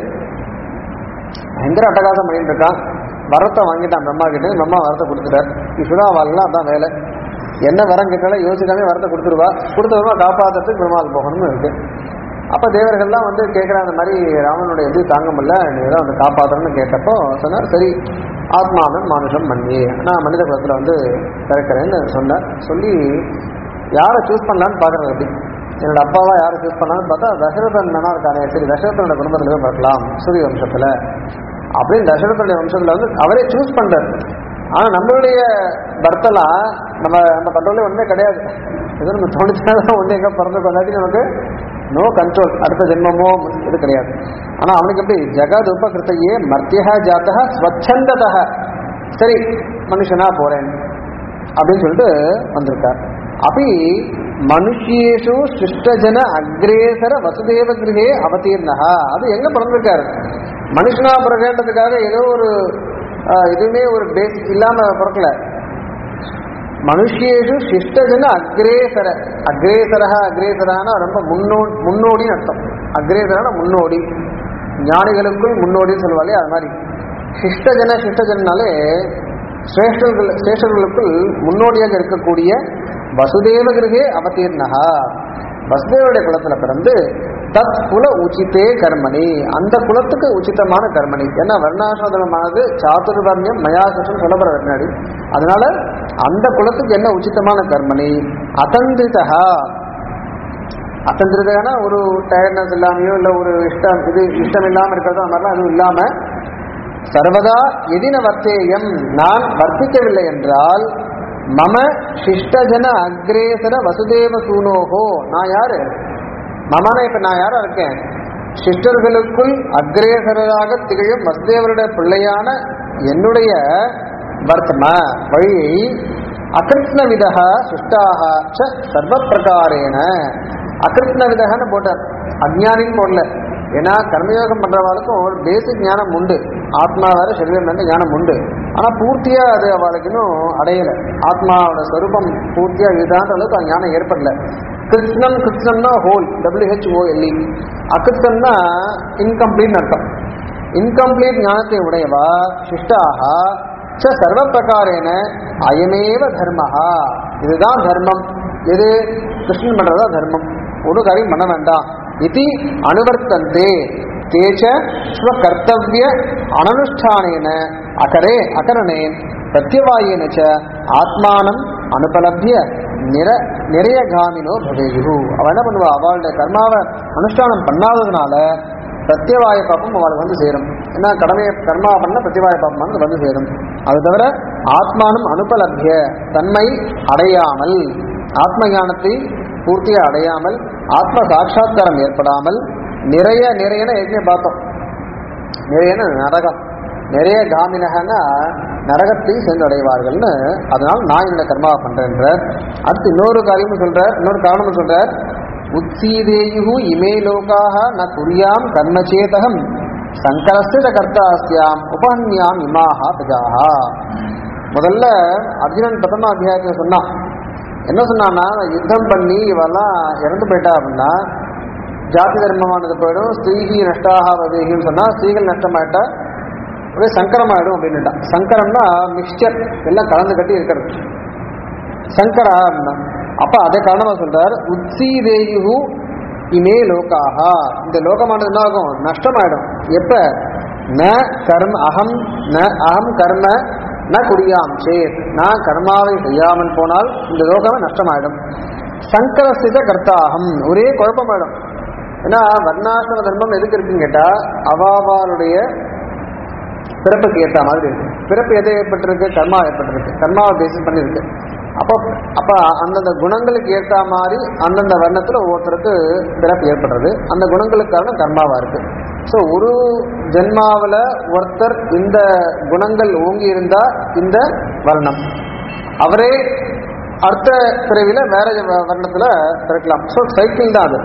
பயங்கர அட்டகாசம் பண்ணிட்டு இருக்கான் வரத்தை வாங்கிட்டான் பிரம்மா கிட்ட பிரம்மா வரத்தை கொடுத்துட்டார் இப்பதான் அவள்லாம் அதான் வேலை என்ன வரம் கேட்டாலும் யோசிக்காம வரத்தை கொடுத்துருவா கொடுத்தவருமா காப்பாத்துறதுக்கு பெருமாள் போகணும்னு இருக்கு அப்ப தேவர்கள்லாம் வந்து கேட்குற அந்த மாதிரி ராமனுடைய இது தாங்க முடியல நீ தான் வந்து காப்பாற்றணும்னு கேட்டப்போ சொன்னார் சரி ஆத்மாவன் மானுஷம் மன்னி நான் மனித குலத்துல வந்து பிறக்கிறேன்னு சொன்னார் சொல்லி யாரை சூஸ் பண்ணலான்னு பார்க்கறது அப்படி என்னோட அப்பாவா யாரை சூஸ் பண்ணலாம்னு பார்த்தா தசரதன் வேணா இருக்கானே சரி தசரதனோட குடும்பத்துல போய் பார்க்கலாம் சூரிய வம்சத்துல அப்படின்னு தசரதனுடைய வம்சத்துல வந்து அவரே சூஸ் பண்றாரு ஆனா நம்மளுடைய பர்த்தெல்லாம் நம்ம நம்ம கண்ட்ரோலே ஒண்ணுமே கிடையாது ஏதோ நம்ம தோணிச்சாதான் ஒண்ணு எங்க பிறந்து கொண்டாட்டி நமக்கு நோ கண்ட்ரோல் அடுத்த ஜென்மமோ இது கிடையாது ஆனா அவனுக்கு எப்படி ஜெகத் உபகிருத்தையே மர்த்தியா ஜாத்தக ஸ்வச்சந்ததா சரி மனுஷனா போறேன் அப்படின்னு சொல்லிட்டு வந்திருக்கார் அப்படி மனுஷியேஷு சிருஷ்டஜன அக்ரேசர வசுதேவ கிரகே அவதீர்ணா அது எங்க பிறந்திருக்காரு மனுஷனா பிறகுன்றதுக்காக ஏதோ ஒரு ஆஹ், எதுவுமே ஒரு பேஸ் இல்லாம பிறக்கல மனுஷியேஷு சிஷ்டஜன அக்ரேசர அக்ரேசரா அக்ரேசரானா ரொம்ப முன்னோ முன்னோடின்னு அர்த்தம் அக்ரேசரான முன்னோடி ஞானிகளுக்குள் முன்னோடின்னு சொல்லுவாங்களே அது மாதிரி சிஷ்டஜன சிஷ்டஜனாலே சிரேஷ்டர்கள் சிரேஷ்டர்களுக்குள் முன்னோடியாக இருக்கக்கூடிய வசுதேவ கிரகே அவதீர்ணகா வசுதேவருடைய குலத்துல பிறந்து தத் குல உச்சித்தே கர்மணி அந்த குலத்துக்கு உச்சிதமான கர்மணி ஏன்னா வர்ணாசிரமமானது சாதுர்வர்ணியம் மயாசம் சொல்லப்படுற பின்னாடி அதனால அந்த குலத்துக்கு என்ன உச்சிதமான கர்மணி அதந்திரிதா அத்தந்திரதான ஒரு டயர்னஸ் இல்லாமையோ இல்லை ஒரு இஷ்டம் இது இஷ்டம் இல்லாமல் இருக்கிறதோ அந்த மாதிரிலாம் எதுவும் இல்லாமல் சர்வதா எதின வர்த்தேயம் நான் வர்த்திக்கவில்லை என்றால் மம சிஷ்டஜன அக்ரேசர வசுதேவ சூனோகோ நான் யாரு மமன இப்ப நான் யாரா இருக்கேன் சிஷ்டர்களுக்குள் அக்ரேசராக திகழும் வசுதேவருடைய பிள்ளையான என்னுடைய வர்த்தம வழியை அகிருஷ்ண விதா சிஷ்டாக ச சர்வ பிரகாரேன அகிருஷ்ண விதகன்னு போட்டார் அஜ்ஞானின்னு போடல ஏன்னா கர்மயோகம் பண்றவாளுக்கும் ஒரு பேசிக் ஞானம் உண்டு ஆத்மா வேற சரீரம் வேற ஞானம் உண்டு ஆனா பூர்த்தியா அது அவளுக்கு இன்னும் அடையல ஆத்மாவோட ஸ்வரூபம் பூர்த்தியா இதுதான்ற அளவுக்கு அந்த ஞானம் ஏற்படல கிருஷ்ணன் கிருஷ்ணன்னா ஹோல் டபிள்யூஹெச்ஓஎல்இ அகிருஷ்ணன்னா இன்கம்ப்ளீட் அர்த்தம் இன்கம்ப்ளீட் ஞானத்தை உடையவா சிஷ்டாக ச சர்வ பிரகாரேன அயமேவ தர்மஹா இதுதான் தர்மம் எது கிருஷ்ணன் பண்றதா தர்மம் ஒரு காரியம் பண்ண வேண்டாம் இது அனுவர்த்தந்தே தேச்ச ஸ்வ கர்த்தவிய அனனுஷ்டானேன அகரே அகரணே பிரத்யவாயேன ச ஆத்மானம் அனுபலபிய நிர நிறைய காமினோ பவேயு அவ என்ன பண்ணுவா அவளுடைய கர்மாவை அனுஷ்டானம் பண்ணாததுனால பிரத்யவாய பாப்பம் அவளுக்கு வந்து சேரும் ஏன்னா கடமையை கர்மா பண்ண பிரத்யவாய பாப்பம் வந்து வந்து சேரும் அது தவிர ஆத்மானம் அனுபலபிய தன்மை அடையாமல் ஆத்ம ஞானத்தை பூர்த்தியா அடையாமல் ஆத்ம சாட்சா்காரம் ஏற்படாமல் நிறைய நிறையன ஏற்கனவே பார்த்தோம் நிறையன நரகம் நிறைய காமினகன்னா நரகத்தை சென்றடைவார்கள்னு அதனால் நான் இந்த கர்மாவை பண்றேன்றார் அடுத்து இன்னொரு காரியமும் சொல்றார் இன்னொரு காரணமும் சொல்றார் உத்சீதேயு இமே லோகாக ந குறியாம் கர்மச்சேதகம் சங்கரஸ்ய கர்த்தாஸ்யாம் உபஹன்யாம் இமாஹா பிரஜாஹா முதல்ல அர்ஜுனன் பிரதம அத்தியாயத்தில் சொன்னான் என்ன சொன்னான்னா யுத்தம் பண்ணி இவெல்லாம் இறந்து போயிட்டா அப்படின்னா ஜாதி தர்மமானது போயிடும் ஸ்திரீகி நஷ்டாக வதேகின்னு சொன்னா ஸ்திரீகள் நஷ்டமாயிட்டா ஒரே சங்கரமாயிடும் அப்படின்னுட்டான் சங்கரம்னா மிக்சர் எல்லாம் கலந்து கட்டி இருக்கிறது சங்கரா அப்படின்னா அப்ப அதை காரணமா சொல்றார் உத்சீதேயு இமே லோகாஹா இந்த லோகமானது என்ன ஆகும் நஷ்டமாயிடும் எப்ப ந கர்ம அகம் ந அகம் கர்ம ந குறியாம் சேத் நான் கர்மாவை செய்யாமல் போனால் இந்த லோகமே நஷ்டமாயிடும் சங்கரஸ்தித கர்த்தாகம் ஒரே குழப்பமாயிடும் ஏன்னா வர்ணாசிரம தர்மம் எதுக்கு இருக்குன்னு கேட்டா அவாவாளுடைய பிறப்புக்கு ஏற்ற மாதிரி இருக்கு பிறப்பு எதை ஏற்பட்டிருக்கு கர்மா ஏற்பட்டிருக்கு கர்மாவை பேசிஸ் பண்ணியிருக்கு அப்போ அப்போ அந்தந்த குணங்களுக்கு ஏற்ற மாதிரி அந்தந்த வர்ணத்தில் ஒவ்வொருத்தருக்கு பிறப்பு ஏற்படுறது அந்த குணங்களுக்கு காரணம் கர்மாவா இருக்கு ஸோ ஒரு ஜென்மாவில் ஒருத்தர் இந்த குணங்கள் ஓங்கி இருந்தா இந்த வர்ணம் அவரே அடுத்த பிறவில வேற வர்ணத்தில் பிறக்கலாம் ஸோ சைக்கிள் தான் அது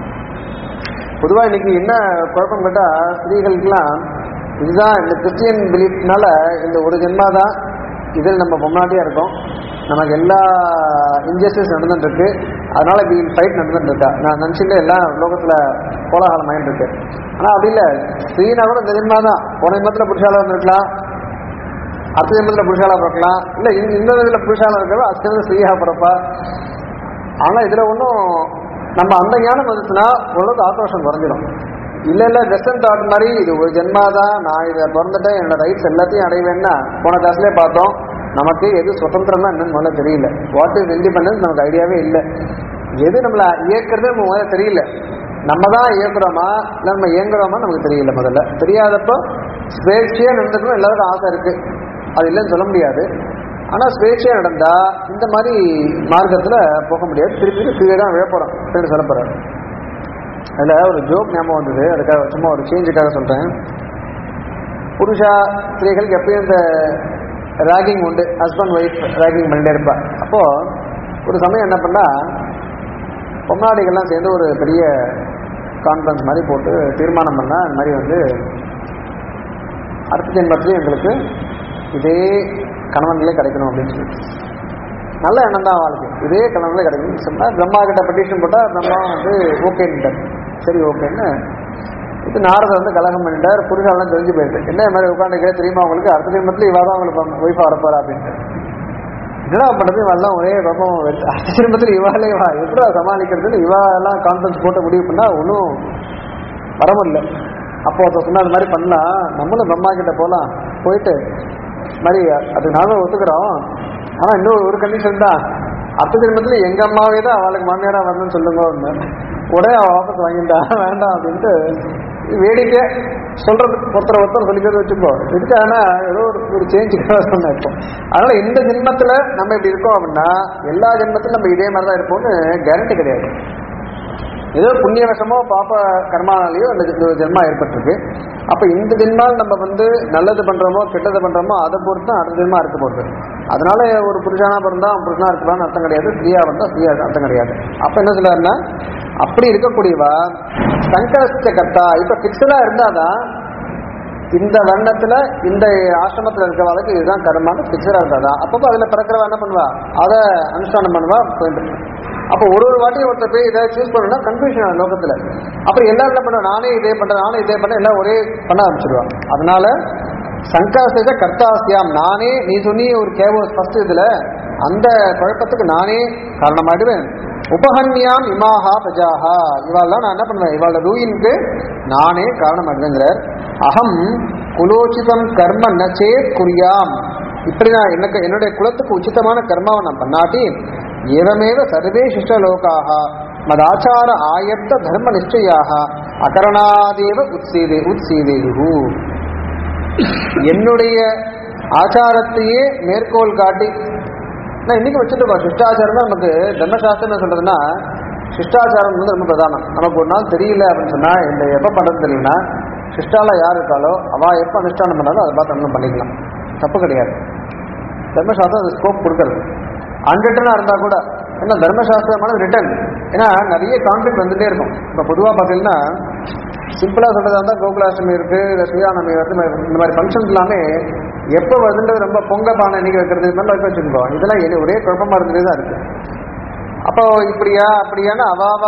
பொதுவாக இன்னைக்கு என்ன குழப்பம் கேட்டால் ஸ்திரீகளுக்கெல்லாம் இதுதான் இந்த கிறிஸ்டியன் பிலீஃப்னால இந்த ஒரு ஜென்மா தான் இதில் நம்ம பொம்னாட்டியாக இருக்கோம் நமக்கு எல்லா இன்ஜஸ்டிஸ் நடந்துட்டு இருக்கு அதனால இப்படி ஃபைட் நடந்துட்டு இருக்கா நான் நினச்சிட்டு எல்லாம் லோகத்தில் கோலாகலம் ஆயிட்டு இருக்கு ஆனால் அப்படி இல்லை ஸ்திரீனா கூட இந்த ஜென்மா தான் போன ஜென்மத்தில் புருஷால வந்திருக்கலாம் அடுத்த ஜென்மத்தில் புருஷாலா பிறக்கலாம் இல்லை இந்த இதில் புருஷாலா இருக்கிறதோ அடுத்த ஸ்திரீயாக பிறப்பா ஆனால் இதில் ஒன்றும் நம்ம அந்த ஞானம் வந்துச்சுன்னா ஓரளவுக்கு ஆக்ரோஷம் குறைஞ்சிடும் இல்லை இல்லை வெஸ்டர்ன் தாட் மாதிரி இது ஒரு ஜென்மா தான் நான் இதை பிறந்துட்டேன் என்னோட ரைட்ஸ் எல்லாத்தையும் அடைவேன்னா போன கிளாஸ்லேயே பார்த்தோம் நமக்கு எது சுதந்திரம்னா என்னன்னு முதல்ல தெரியல வாட் இஸ் இண்டிபெண்டன்ஸ் நமக்கு ஐடியாவே இல்லை எது நம்மளை இயக்குறது நம்ம முதல்ல தெரியல நம்ம தான் இயக்குறோமா இல்லை நம்ம இயங்குறோமா நமக்கு தெரியல முதல்ல தெரியாதப்போ ஸ்வேட்சையாக நடந்துக்கணும் எல்லாருக்கும் ஆசை இருக்கு அது இல்லைன்னு சொல்ல முடியாது ஆனால் ஸ்வேட்சையாக நடந்தா இந்த மாதிரி மார்க்கத்தில் போக முடியாது திருப்பி கீழே தான் விழப்போகிறோம் அப்படின்னு சொல்ல போகிறார் அதில் ஒரு ஜோக் ஞாபகம் வந்தது அதுக்காக சும்மா ஒரு சேஞ்சுக்காக சொல்கிறேன் புருஷா ஸ்திரீகளுக்கு எப்பயும் இந்த ரேகிங் உண்டு ஹஸ்பண்ட் ஒய்ஃப் ரேகிங் பண்ணிட்டே இருப்பா அப்போது ஒரு சமயம் என்ன பண்ணா பொம்னாடிகள்லாம் சேர்ந்து ஒரு பெரிய கான்ஃபரன்ஸ் மாதிரி போட்டு தீர்மானம் பண்ணால் இந்த மாதிரி வந்து அடுத்த ஜென்மத்திலையும் எங்களுக்கு இதே கணவன்களே கிடைக்கணும் அப்படின்னு சொல்லிட்டு நல்ல எண்ணம் தான் வாழ்க்கை இதே கணவன்களே கிடைக்கணும் சொன்னால் பிரம்மா கிட்ட பெட்டிஷன் போட்டால் பிரம்மா வந்து ஓகேன்ட்டார் சரி ஓகேன்னு இது நாரதர் வந்து கலகம் பண்ணிட்டார் புருஷாலாம் தெரிஞ்சு போயிட்டு என்ன மாதிரி உட்காந்துக்கே தெரியுமா உங்களுக்கு அடுத்த ஜென்மத்தில் இவா தான் உங்களுக்கு ஒய்ஃபாக வரப்போறா அப்படின்ட்டு என்னடா பண்ணுறது இவெல்லாம் ஒரே ரொம்ப அடுத்த ஜென்மத்தில் இவாலே வா எப்படா சமாளிக்கிறதுன்னு இவா எல்லாம் கான்ஃபரன்ஸ் போட்டு முடிவு பண்ணா ஒன்றும் வர முடியல அப்போ ஒருத்தர் சொன்னா அது மாதிரி பண்ணலாம் நம்மளும் பிரம்மா கிட்ட போகலாம் போயிட்டு மாதிரி அது நானும் ஒத்துக்கிறோம் ஆனால் இன்னும் ஒரு கண்டிஷன் தான் அடுத்த ஜென்மத்தில் எங்க அம்மாவே தான் அவளுக்கு மாமியாரா வரணும்னு சொல்லுங்க உடனே அவள் வாபஸ் வாங்கிட்டா வேண்டாம் அப்படின்ட்டு வேடிக்கை சொல்றது ஒருத்தர் ஒருத்தர் சொல்லிக்கிறது வச்சுக்கோ இதுக்கான ஏதோ ஒரு ஒரு சேஞ்சுக்காக சொன்னேன் இப்போ அதனால இந்த ஜென்மத்தில் நம்ம இப்படி இருக்கோம் அப்படின்னா எல்லா ஜென்மத்திலும் நம்ம இதே மாதிரி தான் இருப்போம்னு கேரண்டி கிடையாது ஏதோ புண்ணியவசமோ பாப்ப கர்மானாலேயோ அந்த ஜெ- ஜென்மா ஏற்பட்டிருக்கு அப்போ இந்த ஜென்மால் நம்ம வந்து நல்லது பண்றோமோ கெட்டது பண்றோமோ அதை பொறுத்து தான் அடுத்த ஜென்மா இருக்க போகுது அதனால ஒரு புருஷனா பிறந்தா அவன் புருஷனா இருக்கலாம்னு அர்த்தம் கிடையாது ஸ்திரீயா வந்தா ஸ்திரீயா அர்த்தம் கிடையாது அப்ப என்ன சொல்றாருன்னா அப்படி இருக்கக்கூடியவா சங்கரஸ்த கர்த்தா இப்ப பிக்சடா இருந்தாதான் இந்த வர்ணத்துல இந்த ஆசிரமத்துல இருக்கிறவளுக்கு இதுதான் கர்மான்னு பிக்சரா இருந்தாதான் அப்பப்போ அதுல பிறக்கிறவா என்ன பண்ணுவா அதை அனுஷ்டானம் பண்ணுவா போயிட்டு இருக்கு. அப்போ ஒரு ஒரு வாட்டியும் ஒருத்தர் போய் இதை சூஸ் பண்ணணும்னா கன்ஃபியூஷன் ஆகும் லோகத்துல அப்புறம் எல்லாரும் என்ன பண்ணுவா நானே இதே பண்றேன் நானே இதே பண்றேன் எல்லாம் ஒரே பண்ண ஆரம்பிச்சிடுவா அதனால சங்காசேஜ கர்த்தாசியாம் நானே நீ சொன்னி ஒரு கேவோ ஃபர்ஸ்ட் இதுல அந்த குழப்பத்துக்கு நானே காரணமாயிடுவேன் உபஹன்யாம் இமாஹா பிரஜாஹா இவாள்லாம் நான் என்ன பண்ணுவேன் இவாளோட ரூயினுக்கு நானே காரணமாயிடுவேங்கிறார் அகம் குலோச்சிதம் கர்ம நச்சேத் குறியாம் இப்படி நான் எனக்கு என்னுடைய குலத்துக்கு உச்சிதமான கர்மாவை நான் பண்ணாட்டி ஏவமேவ சர்வே சிஷ்டலோகாக மதாச்சார ஆயத்த தர்ம நிச்சயாக அகரணாதேவ உத்சீதே உத்சீதேயு என்னுடைய ஆச்சாரத்தையே மேற்கோள் காட்டி நான் இன்னைக்கு வச்சுட்டு சிஷ்டாச்சாரம் தான் நமக்கு தர்மசாஸ்திரம் என்ன சொல்றதுன்னா சிஷ்டாச்சாரம் வந்து ரொம்ப பிரதானம் நமக்கு ஒரு நாள் தெரியல அப்படின்னு சொன்னா இந்த எப்ப பண்றது தெரியலனா சிஷ்டால யார் இருக்காளோ அவ எப்ப அனுஷ்டானம் பண்ணாலும் அதை பார்த்து நம்ம பண்ணிக்கலாம் தப்பு கிடையாது தர்மசாஸ்திரம் அது ஸ்கோப் கொடுக்கறது அன்ரிட்டனா இருந்தா கூட ஏன்னா தர்மசாஸ்திரமான ரிட்டன் ஏன்னா நிறைய கான்ஃபிளிக் வந்துட்டே இருக்கும் இப்போ பொதுவாக பார்த்தீங்கன்னா சிம்பிளா சொல்றதா இருந்தால் கோகுலாஷ்டமி இருக்கு இல்லை ஸ்ரீராமி வருது இந்த மாதிரி ஃபங்க்ஷன்ஸ் எல்லாமே எப்போ வருதுன்றது ரொம்ப பொங்க பானை இன்னைக்கு வைக்கிறது இது மாதிரி வச்சுக்கோ இதெல்லாம் எலி- ஒரே குழப்பமா இருந்துட்டே தான் இருக்கு அப்போ இப்படியா அப்படியான்னு அவாவா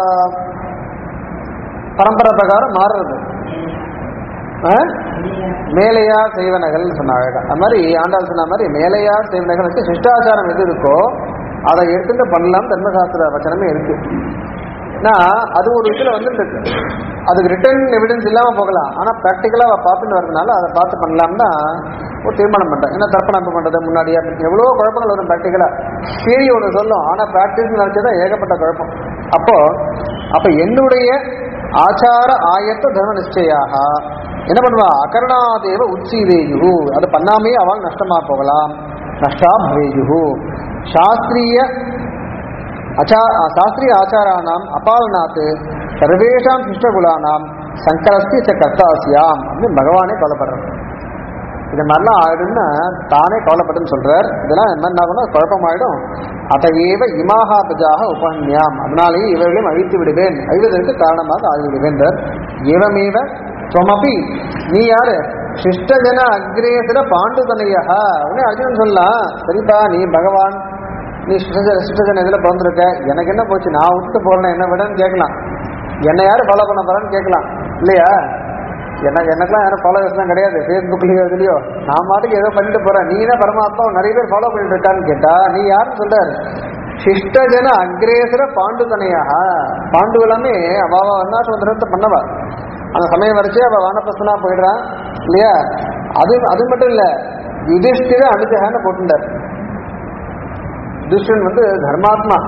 பரம்பரை பிரகாரம் மாறுறது ஆ? மேலையார் செய்வனகள்னு சொன்னாங்க அது மாதிரி ஆண்டாள் சொன்ன மாதிரி மேலையார் செய்வனகள் வச்சு சிஷ்டாச்சாரம் எது இருக்கோ அதை எடுத்துட்டு பண்ணலாம் தர்மசாஸ்திர வச்சனமே இருக்கு ஏன்னா அது ஒரு இதுல வந்துட்டு இருக்கு அதுக்கு ரிட்டர்ன் எவிடன்ஸ் இல்லாம போகலாம் ஆனா ப்ராக்டிக்கலா அவ பார்த்துட்டு வரதுனால அதை பார்த்து பண்ணலாம்னா ஒரு தீர்மானம் பண்றேன் ஏன்னா தர்ப்பணம் எப்ப பண்றது முன்னாடியே எவ்வளவோ குழப்பங்கள் வரும் ப்ராக்டிக்கலா தியரி ஒன்று சொல்லும் ஆனா ப்ராக்டிஸ் நினைச்சதா ஏகப்பட்ட குழப்பம் அப்போ அப்ப என்னுடைய ஆச்சார ஆயத்த தர்ம நிச்சயாக என்ன பண்ணுவா அகரணாதேவ உச்சீதேயு அது பண்ணாமே அவள் நஷ்டமா போகலாம் நஷ்டா பவேயு சாஸ்திரிய அச்சா சாஸ்திரிய ஆச்சாரானாம் அபாலனாத் சர்வேஷாம் சிஷ்டகுலானாம் சங்கரஸ்தி ச கர்த்தாசியாம் அப்படின்னு பகவானே கவலைப்படுறார் இது மாதிரிலாம் ஆயிடும்னு தானே கவலைப்பட்டுன்னு சொல்றார் இதெல்லாம் என்ன என்ன ஆகும்னா குழப்பமாயிடும் அதையேவ இமாஹா பிரஜாக உபன்யாம் அதனாலேயே இவர்களையும் அழித்து விடுவேன் அழிவதற்கு காரணமாக ஆகி விடுவேன்றார் ஏவமேவ துவமபி நீ யாரு சிஷ்டஜன அக்ரேசர பாண்டுதனையா உடனே அர்ஜுனன் சொல்லலாம் சரிப்பா நீ பகவான் நீ சிஷ்டஜன சிஷ்டஜன இதில் பிறந்திருக்க எனக்கு என்ன போச்சு நான் விட்டு போறேன் என்ன விடன்னு கேட்கலாம் என்னை யாரு ஃபாலோ பண்ண போறேன்னு கேட்கலாம் இல்லையா என்ன எனக்கெல்லாம் யாரும் ஃபாலோவர்ஸ்லாம் கிடையாது ஃபேஸ்புக்லயோ இதுலயோ நான் மாட்டுக்கு ஏதோ பண்ணிட்டு போறேன் நீ தான் பரமாத்மா நிறைய பேர் ஃபாலோ பண்ணிட்டு இருக்கான்னு கேட்டா நீ யாருன்னு சொல்றாரு சிஷ்டஜன அக்ரேசர பாண்டு தனையாக பாண்டு எல்லாமே அவ வர்ணாசிரம தர்மத்தை பண்ணவா அந்த சமயம் வரைச்சே அவ வானப்பிரசனா போயிடுறான் இல்லையா அது அது மட்டும் இல்ல யுதிஷ்டிர அனுஜகான்னு போட்டுட்டார் யுதிஷ்டிரன் வந்து தர்மாத்மா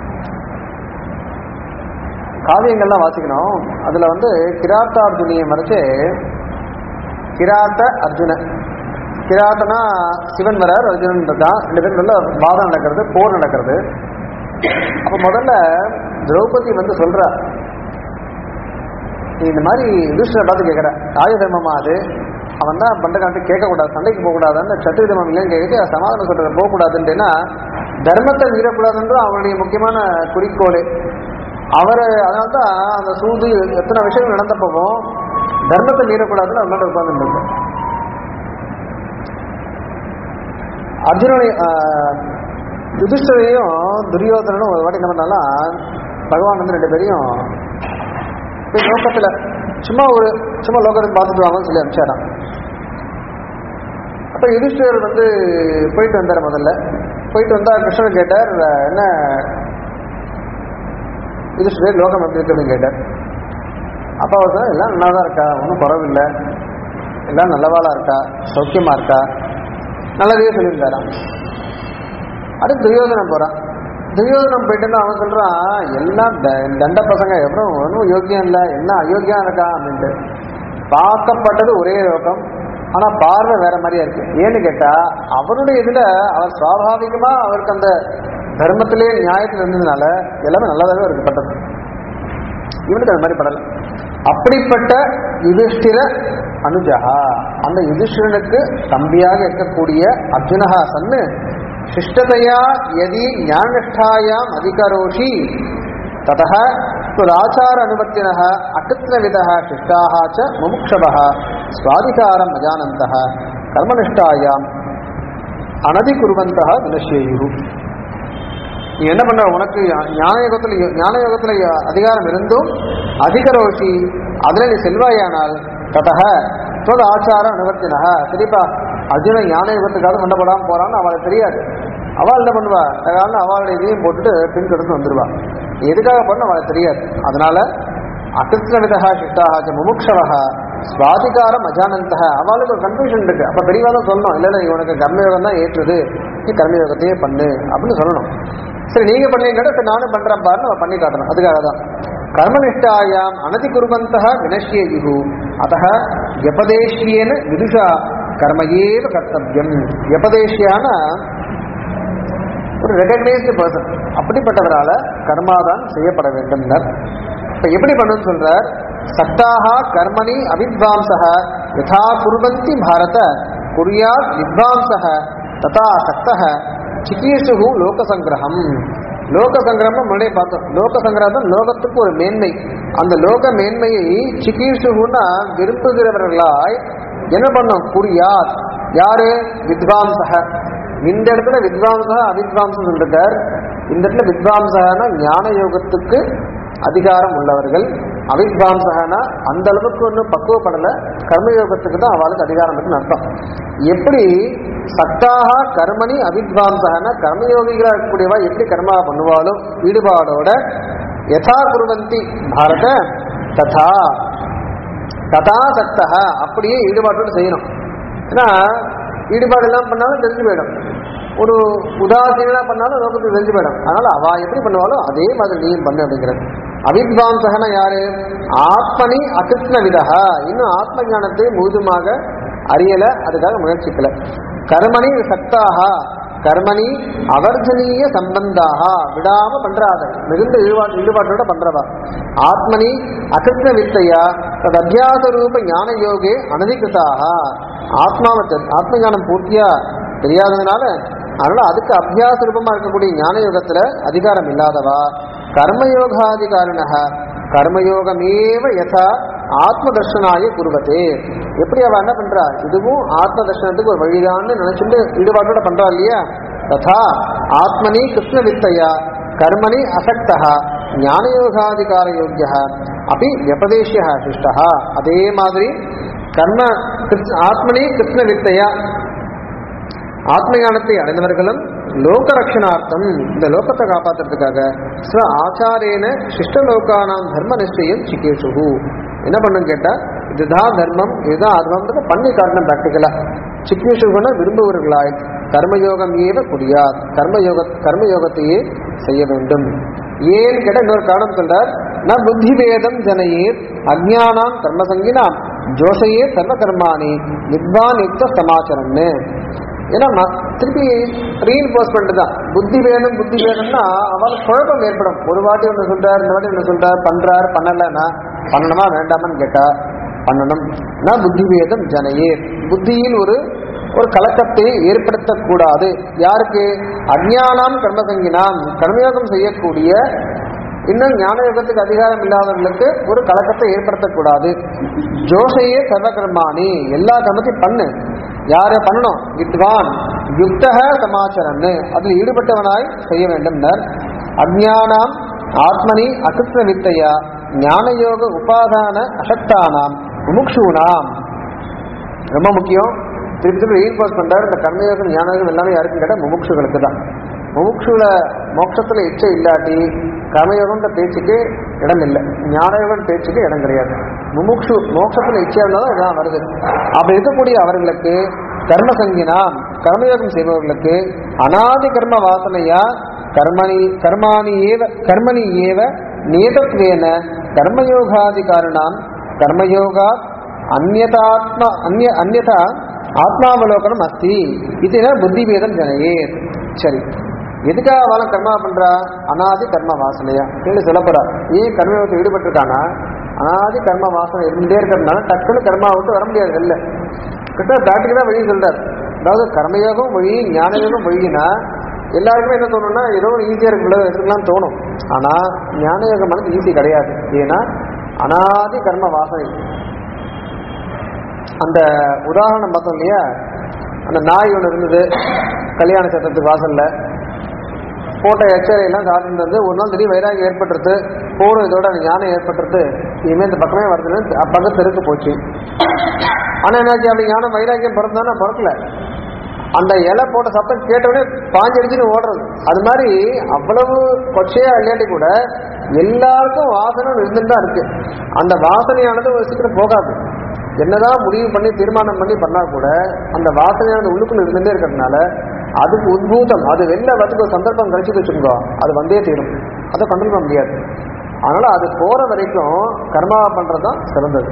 காவியங்கள்லாம் வாசிக்கணும் அதுல வந்து கிராத்தார்ஜுனியை மறைச்சு கிராத்த அர்ஜுன கிராத்தனா சிவன் வரார் அர்ஜுனன் இருக்கான் ரெண்டு பேரும் நல்ல வாதம் நடக்கிறது போர் நடக்கிறது அப்ப முதல்ல திரௌபதி வந்து சொல்றா நீ இந்த மாதிரி யுதிஷ்டரை பார்த்து கேட்குற ஆய தர்மமா அது அவன் தான் பண்ட காட்டு கேட்கக்கூடாது சண்டைக்கு போகக்கூடாதுன்னு சத்திரி தர்மம் இல்லைன்னு கேட்க சமாதானம் சொல்றது போகக்கூடாதுன்ட்டுனா தர்மத்தை மீறக்கூடாதுன்றது அவனுடைய முக்கியமான குறிக்கோள் அவர் அதனால தான் அந்த சூது எத்தனை விஷயங்கள் நடந்தப்பவும் தர்மத்தை மீறக்கூடாதுன்னு அவன் உட்கார்ந்து அர்ஜுனனை யுதிஷ்டரையும் துரியோதனனும் ஒரு வாட்டி என்ன பண்ணாலும் பகவான் வந்து ரெண்டு பேரையும் போய் லோகத்துல சும்மா ஒரு சும்மா லோகத்தை பார்த்துட்டு வாங்கன்னு சொல்லி அனுப்பிச்சாராம் அப்ப யுதிஷ்டர் வந்து போயிட்டு வந்தார் முதல்ல போயிட்டு வந்தா கிருஷ்ணர் கேட்டார் என்ன யுதிஷ்டர் லோகம் எப்படி இருக்குன்னு கேட்டார் அப்ப அவர் சொன்னார், எல்லாம் நல்லா தான் இருக்கா ஒன்றும் குறவில்லை எல்லாம் நல்லவாளா இருக்கா சௌக்கியமா இருக்கா நல்லதே சொல்லியிருந்தாராம் அடுத்து துரியோதனம் போறான் துரியோதனம் போயிட்டு அவன் சொல்றான் எல்லாம் த- தண்ட பசங்க எவ்வளவு ஒன்றும் யோக்கியம் இல்லை என்ன அயோக்கியம் இருக்கா அப்படின்ட்டு பார்க்கப்பட்டது ஒரே யோகம் ஆனா பார்வை வேற மாதிரியா இருக்கு ஏன்னு கேட்டா அவருடைய இதுல அவர் சுவாபாவிகமா அவருக்கு அந்த தர்மத்திலே நியாயத்தில் இருந்ததுனால எல்லாமே நல்லதாகவே இருக்கு பட்டது இவனுக்கு அது மாதிரி படல அப்படிப்பட்ட யுதிஷ்டிர அனுஜகா அந்த யுதிஷ்டிரனுக்கு தம்பியாக இருக்கக்கூடிய அர்ஜுனகா சன்னு சிஷ்டதையா எதி ஞானநிஷ்டாயாம் அதிகரோஷி ததக त्वदाचार अनुवर्तिनः अकृत्नविदः शिष्टाः च मुमुक्षवः स्वाधिकारम् अजानन्तः कर्मनिष्ठायाम् அனதிகுருவந்தா வினஷ்யேயு நீ என்ன பண்ற உனக்கு ஞான யோகத்துல ஞான யோகத்துல அதிகாரம் இருந்தும் அதிகரோஷி அதுல நீ செல்வாயானால் ததக தொத ஆச்சார அனுவர்த்தினக சரிப்பா அர்ஜுனன் ஞான யுகத்துக்காக சண்டை போடாம போறான்னு அவளுக்கு தெரியாது அவள் என்ன பண்ணுவா தகால அவளுடைய இதையும் போட்டுட்டு பின் கிடந்து வந்துருவா நீ எதுக்காக பண்ண அவளுக்கு தெரியாது அதனால அகிருஷ்ணவிதா சிஷ்டாக முமுக்ஷவக சுவாதிகாரம் அஜானந்தக அவளுக்கு ஒரு கன்ஃபியூஷன் இருக்கு அப்ப பெரியவா தான் சொல்லணும் இல்ல இல்ல உனக்கு கர்மயோகம் தான் ஏற்றுது நீ கர்மயோகத்தையே பண்ணு அப்படின்னு சொல்லணும் சரி நீங்க பண்ணீங்கடா சரி நானும் பண்றேன் பாருன்னு நம்ம பண்ணி காட்டணும் அதுக்காக தான் கர்மனிஷ்டாயாம் அனதி குருவந்தः வினஷ்யேயுः அத்தः வியபதேஷ்யேன விதுஷா கர்மயேவ கர்த்தவியம் வியபதேஷ்யான ஒரு ரெகக்னைஸ்டு பர்சன் அப்படிப்பட்டவரால கர்மாதான் செய்யப்பட வேண்டும் இப்ப எப்படி பண்ணணும்னு சொல்றார் சக்தாக கர்மணி அவித்வாம்சக யதா குர்வந்தி பாரத குரியாத் வித்வாம்சக ததா சக்தக சிகீர்ஷு லோக சங்கிரகம் லோக சங்கிரகம் முன்னாடியே பார்த்தோம் லோக சங்கிரகம் லோகத்துக்கு ஒரு மேன்மை அந்த லோக மேன்மையை சிகீர்ஷுன்னா விரும்புகிறவர்களாய் என்ன பண்ணும் குரியாத் யாரு வித்வாம்சக இந்த இடத்துல வித்வாம்சக அவித்வாம்சம் சொல்லிருக்கார் இந்த இடத்துல வித்வாம்சகனா ஞான யோகத்துக்கு அதிகாரம் உள்ளவர்கள் அவித்வாம்சகனா அந்த அளவுக்கு ஒன்றும் பக்குவப்படல கர்மயோகத்துக்கு தான் அவளுக்கு அதிகாரம் இருக்குன்னு அர்த்தம் எப்படி சக்தாக கர்மணி அவித்வாம்சகனா கர்மயோகிகளா இருக்கக்கூடியவா எப்படி கர்மா பண்ணுவாளோ ஈடுபாடோட யதா குருவந்தி பாரத ததா ததா சக்தக அப்படியே ஈடுபாட்டோடு செய்யணும் ஏன்னா ஈடுபாடு எல்லாம் பண்ணாலும் தெரிஞ்சு போயிடும் ஒரு உதாசீனா பண்ணாலும் லோகத்துக்கு தெரிஞ்சு போயிடும் அதனால அவ எப்படி பண்ணுவாலும் அதே மாதிரி நீயும் பண்ணு அப்படிங்கிறது அவித்வாம்சகன யாரு ஆத்மனி அகிருஷ்ண விதா இன்னும் ஆத்ம ஞானத்தை முழுதுமாக அறியல அதுக்காக முயற்சிக்கல கர்மணி சக்தாக கர்மணி அவர்ஜனீய சம்பந்தாக விடாம பண்றாத மிகுந்த ஈடுபாடு ஈடுபாட்டோட பண்றவா ஆத்மனி அகிருஷ்ண வித்தையா தத் அத்தியாச ரூப ஞான யோகே அனதிகிருதாக ஆத்மாவை தெ- ஆத்ம ஞானம் பூர்த்தியா தெரியாததுனால அதனால அதுக்கு அபியாச ரூபமா இருக்கக்கூடிய ஞான யோகத்துல அதிகாரம் இல்லாதவா கர்மயோகாதிகாரிணக கர்மயோகமேவ யதா ஆத்ம தர்ஷனாய குருவதே எப்படி அவ என்ன பண்றா இதுவும் ஆத்ம தர்ஷனத்துக்கு ஒரு வழிதான்னு நினைச்சுட்டு ஈடுபாட்டோட பண்றா இல்லையா ததா ஆத்மனி கிருஷ்ண வித்தையா கர்மணி அசக்தா ஞானயோகாதிகார யோக்கிய அப்படி வியபதேசிய சிஷ்டா அதே மாதிரி கர்ம கிருஷ்ண- ஆத்மனி கிருஷ்ண வித்தையா ஆத்ம ஞானத்தை அடைந்தவர்களும் லோக ரட்சணார்த்தம் இந்த லோகத்தை காப்பாத்துறதுக்காக ஸ்வ ஆச்சாரேன சிஷ்டலோகானாம் தர்ம நிச்சயம் சிகேஷு என்ன பண்ணும் கேட்டா இதுதான் தர்மம் இதுதான் அதர்மம் பண்ணி காட்டணும் ப்ராக்டிக்கலா சிக்கேஷுகுன விரும்புவர்களாய் கர்மயோகம் ஏவ குடியார் கர்மயோக கர்மயோகத்தையே செய்ய வேண்டும் ஏன்னு கேட்ட இன்னொரு காரணம் சொல்றார் ந புத்தி வேதம் ஜனயேத் அஜ்ஞானாம் கர்மசங்கினாம் ஜோஷையே சர்வ கர்மாணி வித்வான் யுக்த சமாச்சரம்னு ஏன்னா ம- திருப்பி ரீஇன்போர்ஸ்மெண்ட் தான் புத்தி வேணும் புத்தி வேணும்னா அவளுக்கு குழப்பம் ஏற்படும் ஒரு வாட்டி ஒன்று சொல்றார் இந்த வாட்டி ஒன்று சொல்றார் பண்றார் பண்ணலன்னா பண்ணணுமா வேண்டாமான்னு கேட்டா பண்ணணும் நான் புத்தி வேதம் ஜனையே புத்தியில் ஒரு ஒரு கலக்கத்தை ஏற்படுத்தக்கூடாது யாருக்கு அஜ்ஞானாம் கர்மசங்கினாம் கர்மயோகம் செய்யக்கூடிய இன்னும் ஞான யோகத்துக்கு அதிகாரம் இல்லாதவர்களுக்கு ஒரு கலக்கத்தை ஏற்படுத்தக்கூடாது ஜோஷையே சர்வகர்மாணி எல்லா கர்மத்தையும் பண்ணு யார பண்ணணும் வித்வான் யுக்தக சமாச்சரன்னு அதில் ஈடுபட்டவனாய் செய்ய வேண்டும் அஜ்ஞானாம் ஆத்மனி அகிருஷ்ண வித்தையா ஞானயோக உபாதான அசக்தானாம் முமுக்ஷூனாம் ரொம்ப முக்கியம் திருப்பி திருப்பி ரீஇன்போர்ஸ் பண்றாரு இந்த கர்மயோகம் ஞானயோகம் எல்லாமே யாருக்கும் கேட்டால் முமுட்சுகளுக்கு தான் முமுட்சுல மோட்சத்துல இச்சை இல்லாட்டி கர்மயோகம்ன்ற பேச்சுக்கு இடம் இல்லை ஞானயோகம் பேச்சுக்கு இடம் கிடையாது முமுட்சு மோட்சத்துல இச்சை இருந்தாலும் இதான் வருது அப்படி இருக்கக்கூடிய அவர்களுக்கு கர்ம சங்கினாம் கர்மயோகம் செய்பவர்களுக்கு அனாதி கர்ம வாசனையா கர்மணி கர்மாணி ஏவ கர்மணி ஏவ நியதத்வேன கர்மயோகாதிகாரிணாம் கர்மயோகா அந்யதாத்ம அந்ய அந்யதா ஆத்மாவலோகனம் அஸ்தி இது புத்தி வேதம் ஜனையே சரி எதுக்காக அவளை கர்மா பண்றா அனாதி கர்ம வாசனையா கேள்வி சொல்ல போறா ஏன் கர்மயோகத்தில் ஈடுபட்டிருக்கானா அனாதி கர்ம வாசனை இருந்துட்டே இருக்கிறதுனால டக்குன்னு கர்மா விட்டு வர முடியாது வெளில கிட்ட பிராக்டிக்கலா வழி சொல்றார் அதாவது கர்மயோகம் வழி ஞானயோகம் வழினா எல்லாருக்குமே என்ன தோணும்னா ஏதோ ஈஸியா இருக்குல்ல எடுத்துக்கலாம் தோணும் ஆனா ஞான யோகமானது ஈஸி கிடையாது ஏன்னா அனாதி கர்ம வாசனை அந்த உதாரணம் பார்த்தோம் இல்லையா அந்த நாய் ஒன்று இருந்தது கல்யாண சட்டத்துக்கு வாசல்ல போட்ட எச்சரையெல்லாம் சாப்பிட்டு வந்து ஒரு நாள் திடீர் வைராகி ஏற்பட்டுருது போரும் இதோட அந்த ஞானம் ஏற்பட்டுருது இனிமேல் இந்த பக்கமே வருதுன்னு பக்கத்து தெருக்கு போச்சு ஆனா என்னாச்சு அப்படி ஞானம் வைராகியம் பிறந்தானா பிறக்கல அந்த இலை போட்ட சத்தம் கேட்டவுடனே பாஞ்சடிச்சுன்னு ஓடுறது அது மாதிரி அவ்வளவு கொச்சையா இல்லாட்டி கூட எல்லாருக்கும் வாசனை இருந்துட்டு தான் இருக்கு அந்த வாசனையானது ஒரு சீக்கிரம் போகாது என்னதான் முடிவு பண்ணி தீர்மானம் பண்ணி பண்ணா கூட அந்த வாசனையானது உள்ளுக்குள்ள இருந்துட்டே இருக்கிறதுனால அதுக்கு உத்பூதம் அது வெளில வரதுக்கு ஒரு சந்தர்ப்பம் கழிச்சு வச்சுருக்கோ அது வந்தே தீரும் அதை கண்ட்ரோல் பண்ண முடியாது அதனால அது போற வரைக்கும் கர்மா பண்றதுதான் சிறந்தது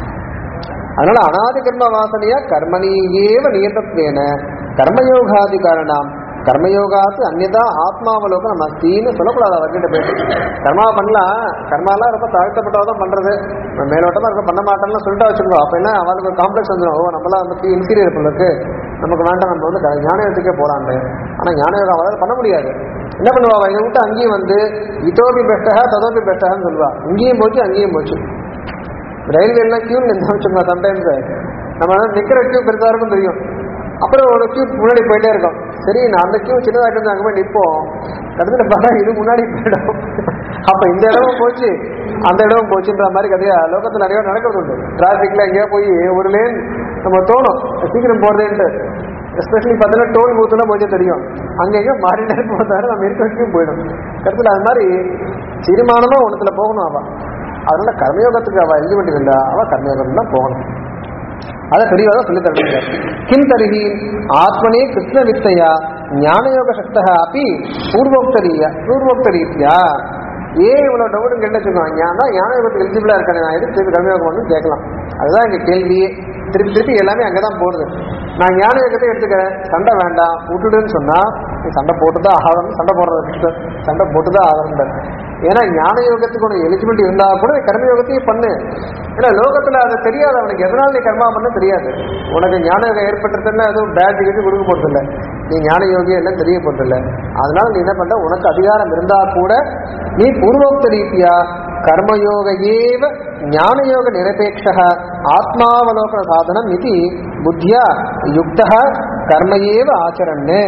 அதனால அனாதி கர்ம வாசனையா கர்மணியேவ நியதத்வேன கர்மயோகாதி காரணம் கர்மயோகாத்து அந்நியதா ஆத்மாவலோகம் அஸ்தின்னு சொல்லக்கூடாது அவர்கிட்ட போயிட்டு கர்மா பண்ணலாம் கர்மாலாம் ரொம்ப தாழ்த்தப்பட்டவதான் பண்றது நம்ம மேலோட்டமா இருக்க பண்ண மாட்டோம்னு சொல்லிட்டு வச்சுக்கோ அப்ப என்ன அவளுக்கு காம்ப்ளெக்ஸ் வந்துடும் ஓ நம்மளாம் வந்து இன்சீரியர் இருக்கு நமக்கு வேண்டாம் நம்ம வந்து க- ஞானயோகத்துக்கே போலாண்டு ஆனா ஞானயோகம் அவளால் பண்ண முடியாது என்ன பண்ணுவா அவ இதை விட்டு அங்கேயும் வந்து இதோபி பெஸ்டா ததோபி பெஸ்டான்னு சொல்லுவா இங்கேயும் போச்சு அங்கேயும் போச்சு ரயில்வே எல்லாம் கியூ நின்று வச்சுக்கோங்க சம்டைம்ஸ் நம்ம வந்து நிக்கிற கியூ பெருசா இருக்கும் தெரியும் அப்புறம் ஒரு கியூ முன்னாடி போயிட்டே இருக்கோம் சரி நான் அந்த கியூ சின்னதாக இருந்து அங்கே போய் நிற்போம் கடைசியில் பார்த்தா இது முன்னாடி போயிடும் அப்ப இந்த இடமும் போச்சு அந்த இடமும் போச்சுன்ற மாதிரி கதையா லோகத்துல நிறைய நடக்கிறது உண்டு டிராஃபிக்ல எங்கேயா போய் ஒரு லேன் நம்ம தோணும் சீக்கிரம் போறதேன்ட்டு எஸ்பெஷலி பார்த்தீங்கன்னா டோல் பூத்துலாம் போச்சு தெரியும் அங்க எங்க மாறிட்டே போதாரு நம்ம இருக்க வரைக்கும் போயிடும் கடைசியில் அது மாதிரி தீர்மானமா ஒண்ணுத்துல போகணும் அவ அதனால கர்மயோகத்துக்கு அவ எலிஜிபிலிட்டி இல்லை அவ கர்மயோகம் தான் போகணும் அதை பெரியவாக சொல்லி தரணும் கிம் தருகி ஆத்மனே கிருஷ்ண வித்தையா ஞானயோக சக்தா அப்படி பூர்வோக்தரீயா பூர்வோக்தரீத்தியா ஏன் இவ்வளவு டவுட் கேட்டு வச்சுக்கோங்க ஞானா ஞான யோகத்துக்கு எலிஜிபிளா இருக்கேன் நான் எதுக்கு திருப்பி கர்மயோகம் வந்து கேட்கலாம் அதுதான் எங்க கேள்வியே திருப்பி திருப்பி எல்லாமே அங்கதான் போறது நான் ஞான யோகத்தை எடுத்துக்கிறேன் சண்டை வேண்டாம் விட்டுடுன்னு சொன்னா நீ சண்டை போட்டுதான் ஆகணும் சண்டை போடுறது கிருஷ்ணர். சண்டை போட்டுதான் ஆகணும் ஏன்னா ஞான யோகத்துக்கு உனக்கு எலிஜிபிலிட்டி இருந்தா கூட நீ கர்ம யோகத்தையும் பண்ணு ஏன்னா லோகத்துல அது தெரியாது அவனுக்கு எதனால நீ கர்மா பண்ண தெரியாது உனக்கு ஞான யோகம் ஏற்பட்டுருச்சுன்னா எதுவும் பேட் கிட்டு கொடுக்க போறதில்ல நீ ஞான யோகி எல்லாம் தெரிய போறதில்ல அதனால நீ என்ன பண்ற உனக்கு அதிகாரம் இருந்தா கூட நீ பூர்வோக்த ரீதியா கர்மயோக ஏவ ஞானயோக நிரபேட்ச ஆத்மாவலோகன சாதனம் இது புத்தியா யுக்த கர்ம ஏவ ஆச்சரன்னு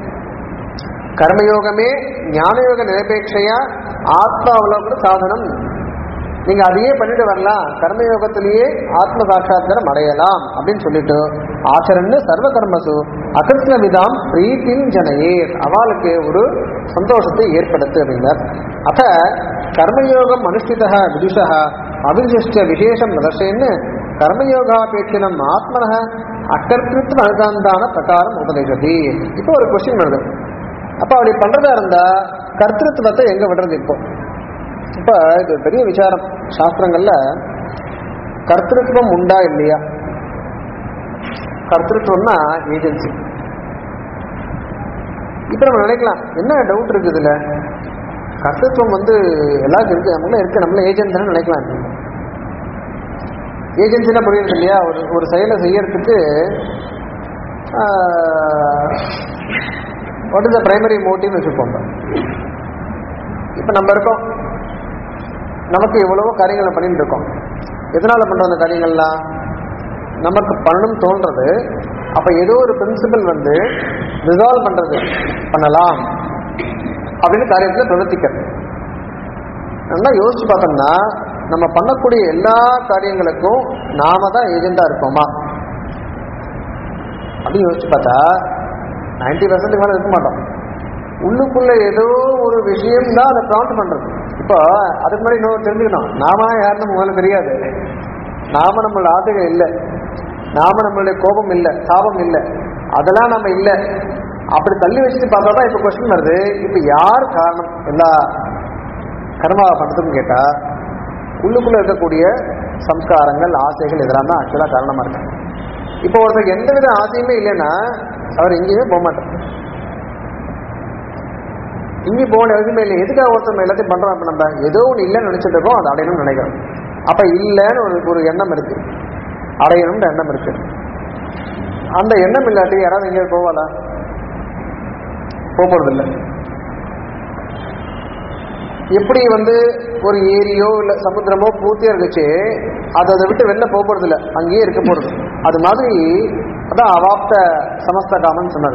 கர்மயோகமே ஞானயோக நிரபேட்சையா ஆத்மா அவலோகன சாதனம் நீங்க அதையே பண்ணிட்டு வரலாம் கர்மயோகத்திலேயே ஆத்ம சாட்சாத்காரம் அடையலாம் அப்படின்னு சொல்லிட்டு ஆச்சரன்னு சர்வ கர்மசு அகிருஷ்ண விதாம் பிரீத்தின் ஜனயேர் அவளுக்கு ஒரு சந்தோஷத்தை ஏற்படுத்து அப்படின்னார் அத கர்மயோகம் அனுஷ்டித விதுஷா அபிசிஷ்ட விசேஷம் பிரதர்ஷயன்னு கர்மயோகாபேட்சினம் ஆத்மன அக்கர்த்திருத்த அனுசந்தான பிரகாரம் உபதேசதி இப்போ ஒரு கொஸ்டின் வருது அப்ப அப்படி பண்றதா இருந்தா கர்த்திருவத்தை எங்க விடுறது இப்போ இப்ப இது பெரிய விசாரம் சாஸ்திரங்கள்ல கர்த்திருவம் உண்டா இல்லையா கர்த்திருவம்னா ஏஜென்சி இப்ப நம்ம நினைக்கலாம் என்ன டவுட் இருக்கு இதுல கர்த்தத்துவம் வந்து எல்லாருக்கும் இருக்கு நம்மள இருக்கு நம்மள ஏஜென்ட் தானே நினைக்கலாம் ஏஜென்சினா புரியுது இல்லையா ஒரு ஒரு செயலை செய்யறதுக்கு what is the primary motive வச்சுக்கோங்க இப்போ நம்ம இருக்கோம் நமக்கு எவ்வளவோ காரியங்களை பண்ணிட்டு இருக்கோம் எதனால பண்றோம் அந்த காரியங்கள்லாம் நமக்கு பண்ணணும் தோன்றது அப்ப ஏதோ ஒரு பிரின்சிபல் வந்து ரிசால்வ் பண்றது பண்ணலாம் அப்படின்னு காரியத்தில் பிரவர்த்திக்கிறது நல்லா யோசிச்சு பார்த்தோம்னா நம்ம பண்ணக்கூடிய எல்லா காரியங்களுக்கும் நாம தான் ஏஜெண்டா இருப்போமா அப்படின்னு யோசிச்சு பார்த்தா நைன்டி பர்சன்ட் மேலே இருக்க மாட்டோம் உள்ளுக்குள்ள ஏதோ ஒரு விஷயம் தான் அதை ப்ராண்ட் பண்றது இப்போ அதுக்கு முன்னாடி இன்னொரு தெரிஞ்சுக்கணும் நாம யாருன்னு முதல்ல தெரியாது நாம நம்மளோட ஆசைகள் இல்லை நாம நம்மளுடைய கோபம் இல்லை தாபம் இல்லை அதெல்லாம் நம்ம இல்லை அப்படி தள்ளி வச்சுட்டு பார்த்தா தான் இப்போ கொஸ்டின் வருது இப்போ யார் காரணம் எல்லா கர்மாவை பண்ணுறதுன்னு கேட்டா உள்ளுக்குள்ள இருக்கக்கூடிய சம்ஸ்காரங்கள் ஆசைகள் இதெல்லாம் தான் ஆக்சுவலாக காரணமா இருக்கு இப்போ ஒருத்தருக்கு எந்தவித ஆசையுமே இல்லைன்னா அவர் எங்கேயுமே போக மாட்டார் இங்கே போக வேண்டிய அவசியமே இல்லை எதுக்காக ஒருத்தர் எல்லாத்தையும் பண்றோம் அப்ப நம்ம ஏதோ ஒன்று இல்லைன்னு நினைச்சிட்டு இருக்கோம் அதை அடையணும்னு நினைக்கிறோம் அப்ப இல்லைன்னு ஒரு ஒரு எண்ணம் இருக்கு அடையணும்னு எண்ணம் இருக்கு அந்த எண்ணம் இல்லாட்டி யாராவது எங்கேயாவது போவாளா போக போறதில்லை எப்படி வந்து ஒரு ஏரியோ இல்ல சமுத்திரமோ பூர்த்தியா இருந்துச்சு அது அதை விட்டு வெளில போக போறது இல்ல அங்கேயே இருக்க போறது அது மாதிரி அதான் அவாப்த சமஸ்த காமன் சொன்னது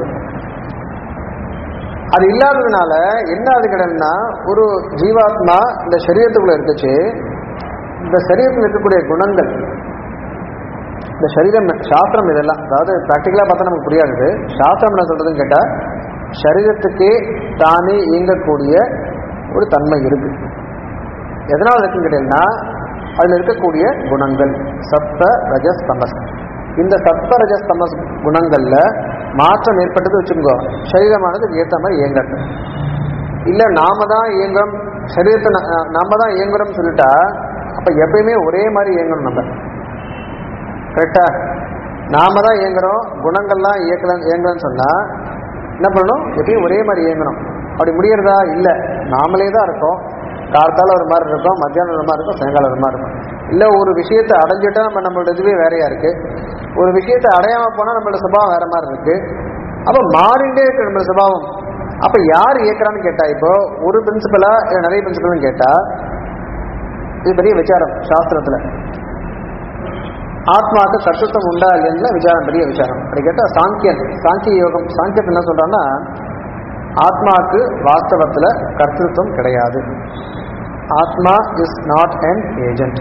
அது இல்லாததுனால என்ன அது கிடையாதுன்னா ஒரு ஜீவாத்மா இந்த சரீரத்துக்குள்ள இருந்துச்சு இந்த சரீரத்தில் இருக்கக்கூடிய குணங்கள் இந்த சரீரம் சாஸ்திரம் இதெல்லாம் அதாவது ப்ராக்டிக்கலாக பார்த்தா நமக்கு புரியாது சாஸ்திரம் என்ன சொல்றதுன்னு கேட்டா சரீரத்துக்கே தானே இயங்கக்கூடிய ஒரு தன்மை இருக்கு எதனால் இருக்குன்னு கேட்டீங்கன்னா அதுல இருக்கக்கூடிய குணங்கள் சப்த ரஜஸ் தமஸ் இந்த சப்த ரஜஸ் தமஸ் குணங்கள்ல மாற்றம் ஏற்பட்டது வச்சுக்கோ சரீரமானது இதுக்கு ஏற்ற மாதிரி இயங்கட்டும் இல்ல நாம தான் இயங்குறோம் சரீரத்தை நா- நாம தான் இயங்குறோம்னு சொல்லிட்டா அப்ப எப்பயுமே ஒரே மாதிரி இயங்கணும் நம்ம கரெக்டா நாம தான் இயங்குறோம் குணங்கள்லாம் இயக்கலாம் இயங்கலன்னு சொன்னா என்ன பண்ணணும் எப்பயும் ஒரே மாதிரி இயங்கணும் அப்படி முடியறதா இல்ல நாமளே தான் இருக்கோம் கார்த்தால ஒரு மாதிரி இருக்கும் மத்தியானம் ஒரு மாதிரி இருக்கும் சாயங்காலம் ஒரு மாதிரி இருக்கும் இல்ல ஒரு விஷயத்தை அடைஞ்சிட்டா நம்ம நம்மளோட இதுவே வேறையா இருக்கு ஒரு விஷயத்தை அடையாம போனா நம்மளோட சுபாவம் வேற மாதிரி இருக்கு அப்ப மாறிண்டே இருக்கு நம்ம சுபாவம் அப்ப யார் இயக்குறான்னு கேட்டா இப்போ ஒரு பிரின்சிபலா இல்ல நிறைய பிரின்சிபல்னு கேட்டா இது பெரிய விசாரம் சாஸ்திரத்துல ஆத்மாவுக்கு கர்த்தத்துவம் உண்டா இல்லைன்னு விசாரம் பெரிய விசாரம் அப்படி கேட்டா சாங்கியன் சாங்கிய யோகம் சாங்கியத்தில் என்ன சொல்றான்னா ஆத்மாவுக்கு வாஸ்தவத்துல கர்த்தத்துவம் கிடையாது ஆத்மா இஸ் நாட் an ஏஜென்ட்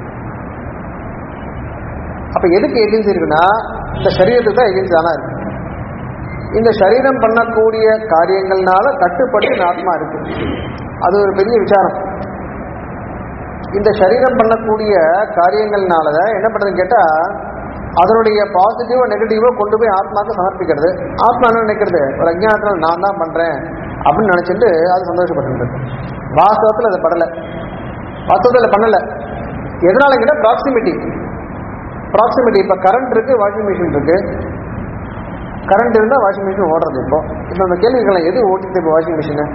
அப்ப எதுக்கு ஏஜென்சி இருக்குன்னா இந்த சரீரத்துக்கு தான் ஏஜென்சி தானா இருக்கு இந்த சரீரம் பண்ணக்கூடிய காரியங்கள்னால கட்டுப்பட்டு இந்த ஆத்மா இருக்கு அது ஒரு பெரிய விசாரம் இந்த சரீரம் பண்ணக்கூடிய காரியங்கள்னால என்ன பண்றதுன்னு கேட்டா அதனுடைய பாசிட்டிவோ நெகட்டிவோ கொண்டு போய் ஆத்மாவுக்கு சமர்ப்பிக்கிறது ஆத்மா என்ன நினைக்கிறது ஒரு அஜ்ஞானத்தில் நான் தான் பண்றேன் அப்படின்னு நினைச்சிட்டு அது சந்தோஷப்பட்டு வாஸ்தவத்தில் அது படலை வாஸ்தவத்தில் பண்ணல எதனால கேட்டால் ப்ராக்சிமிட்டி ப்ராக்சிமிட்டி இப்போ கரண்ட் இருக்கு வாஷிங் மிஷின் இருக்கு கரண்ட் இருந்தால் வாஷிங் மிஷின் ஓடுறது இப்போ இப்போ நம்ம கேள்வி கேட்கலாம் எது ஓட்டிட்டு இப்போ வாஷிங் மிஷினை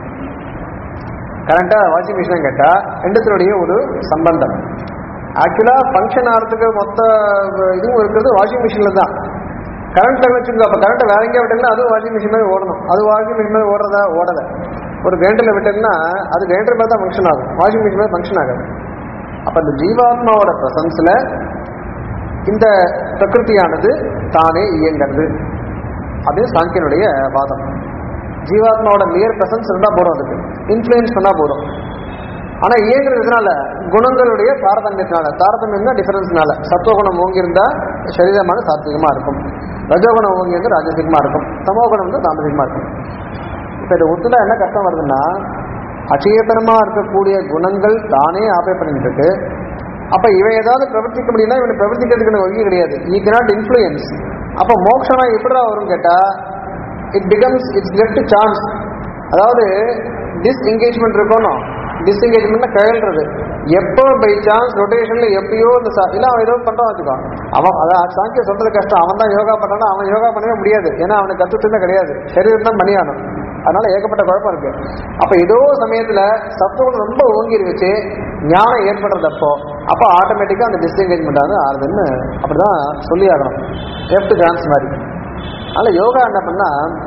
கரண்டா வாஷிங் மிஷின் கேட்டா ரெண்டுத்தினுடைய ஒரு சம்பந்தம் ஆக்சுவலா ஃபங்க்ஷன் ஆகிறதுக்கு மொத்த இதுவும் இருக்கிறது வாஷிங் மிஷின்ல தான் கரண்ட்ல வச்சுக்கோ அப்ப கரண்ட் வேற எங்கேயா விட்டீங்கன்னா அதுவும் வாஷிங் மிஷின் மாதிரி ஓடணும் அது வாஷிங் மிஷின் மாதிரி ஓடுறதா ஓடல ஒரு கிரைண்டர்ல விட்டீங்கன்னா அது கிரைண்டர் மாதிரி தான் ஃபங்க்ஷன் ஆகும் வாஷிங் மிஷின் மாதிரி ஃபங்க்ஷன் ஆகாது அப்ப இந்த ஜீவாத்மாவோட பிரசன்ஸ்ல இந்த பிரகிருதியானது தானே இயங்கிறது அது சாங்கியனுடைய வாதம் ஜீவாத்மாவோட மியர் பிரசன்ஸ் இருந்தா போதும் அதுக்கு இன்ஃப்ளூயன்ஸ் பண்ணா போதும் ஆனா இயங்குறதுனால குணங்களுடைய தாரதமியத்தினால தாரதமியம் டிஃபரன்ஸ்னால சத்துவகுணம் ஓங்கி இருந்தா சரீரமான சாத்விகமா இருக்கும் ரஜோகுணம் ஓங்கி இருந்தா ராஜசிகமா இருக்கும் தமோகுணம் வந்து தாமசிகமா இருக்கும் இப்ப இது ஒத்துல என்ன கஷ்டம் வருதுன்னா அச்சேதனமா இருக்கக்கூடிய குணங்கள் தானே ஆபே பண்ணிட்டு இருக்கு அப்ப இவன் ஏதாவது பிரவர்த்திக்க முடியும்னா இவனை பிரவர்த்திக்கிறதுக்கு எனக்கு வழி கிடையாது ஈ cannot இன்ஃப்ளூயன்ஸ் அப்ப மோக்ஷனா எப்படிடா வரும் கேட்டா it becomes it's left chance அதாவது டிஸ்எங்கேஜ்மெண்ட் இருக்கணும் டிஸ்எங்கேஜ்மெண்ட்னா கழல்றது எப்போ பை சான்ஸ் ரொட்டேஷன்ல எப்பயோ இந்த சா- இல்ல அவன் ஏதோ பண்றான் வச்சுக்கோ அவன் அதான் சாங்கிய சொல்றது கஷ்டம் அவன் தான் யோகா பண்றானா அவன் யோகா பண்ணவே முடியாது ஏன்னா அவனுக்கு கத்துட்டுமே கிடையாது சரீரம் தான் பணியானும் அதனால ஏகப்பட்ட குழப்பம் இருக்கு அப்ப ஏதோ சமயத்துல சத்துவம் ரொம்ப ஓங்கி இருந்துச்சு ஞானம் ஏற்படுறதப்போ அப்போ ஆட்டோமேட்டிக்கா அந்த டிஸ்எங்கேஜ்மெண்ட் வந்து ஆகுதுன்னு அப்படிதான் சொல்லி ஆகணும் லெஃப்ட் சான்ஸ் மாதிரி அதனால யோகா என்ன பண்ணா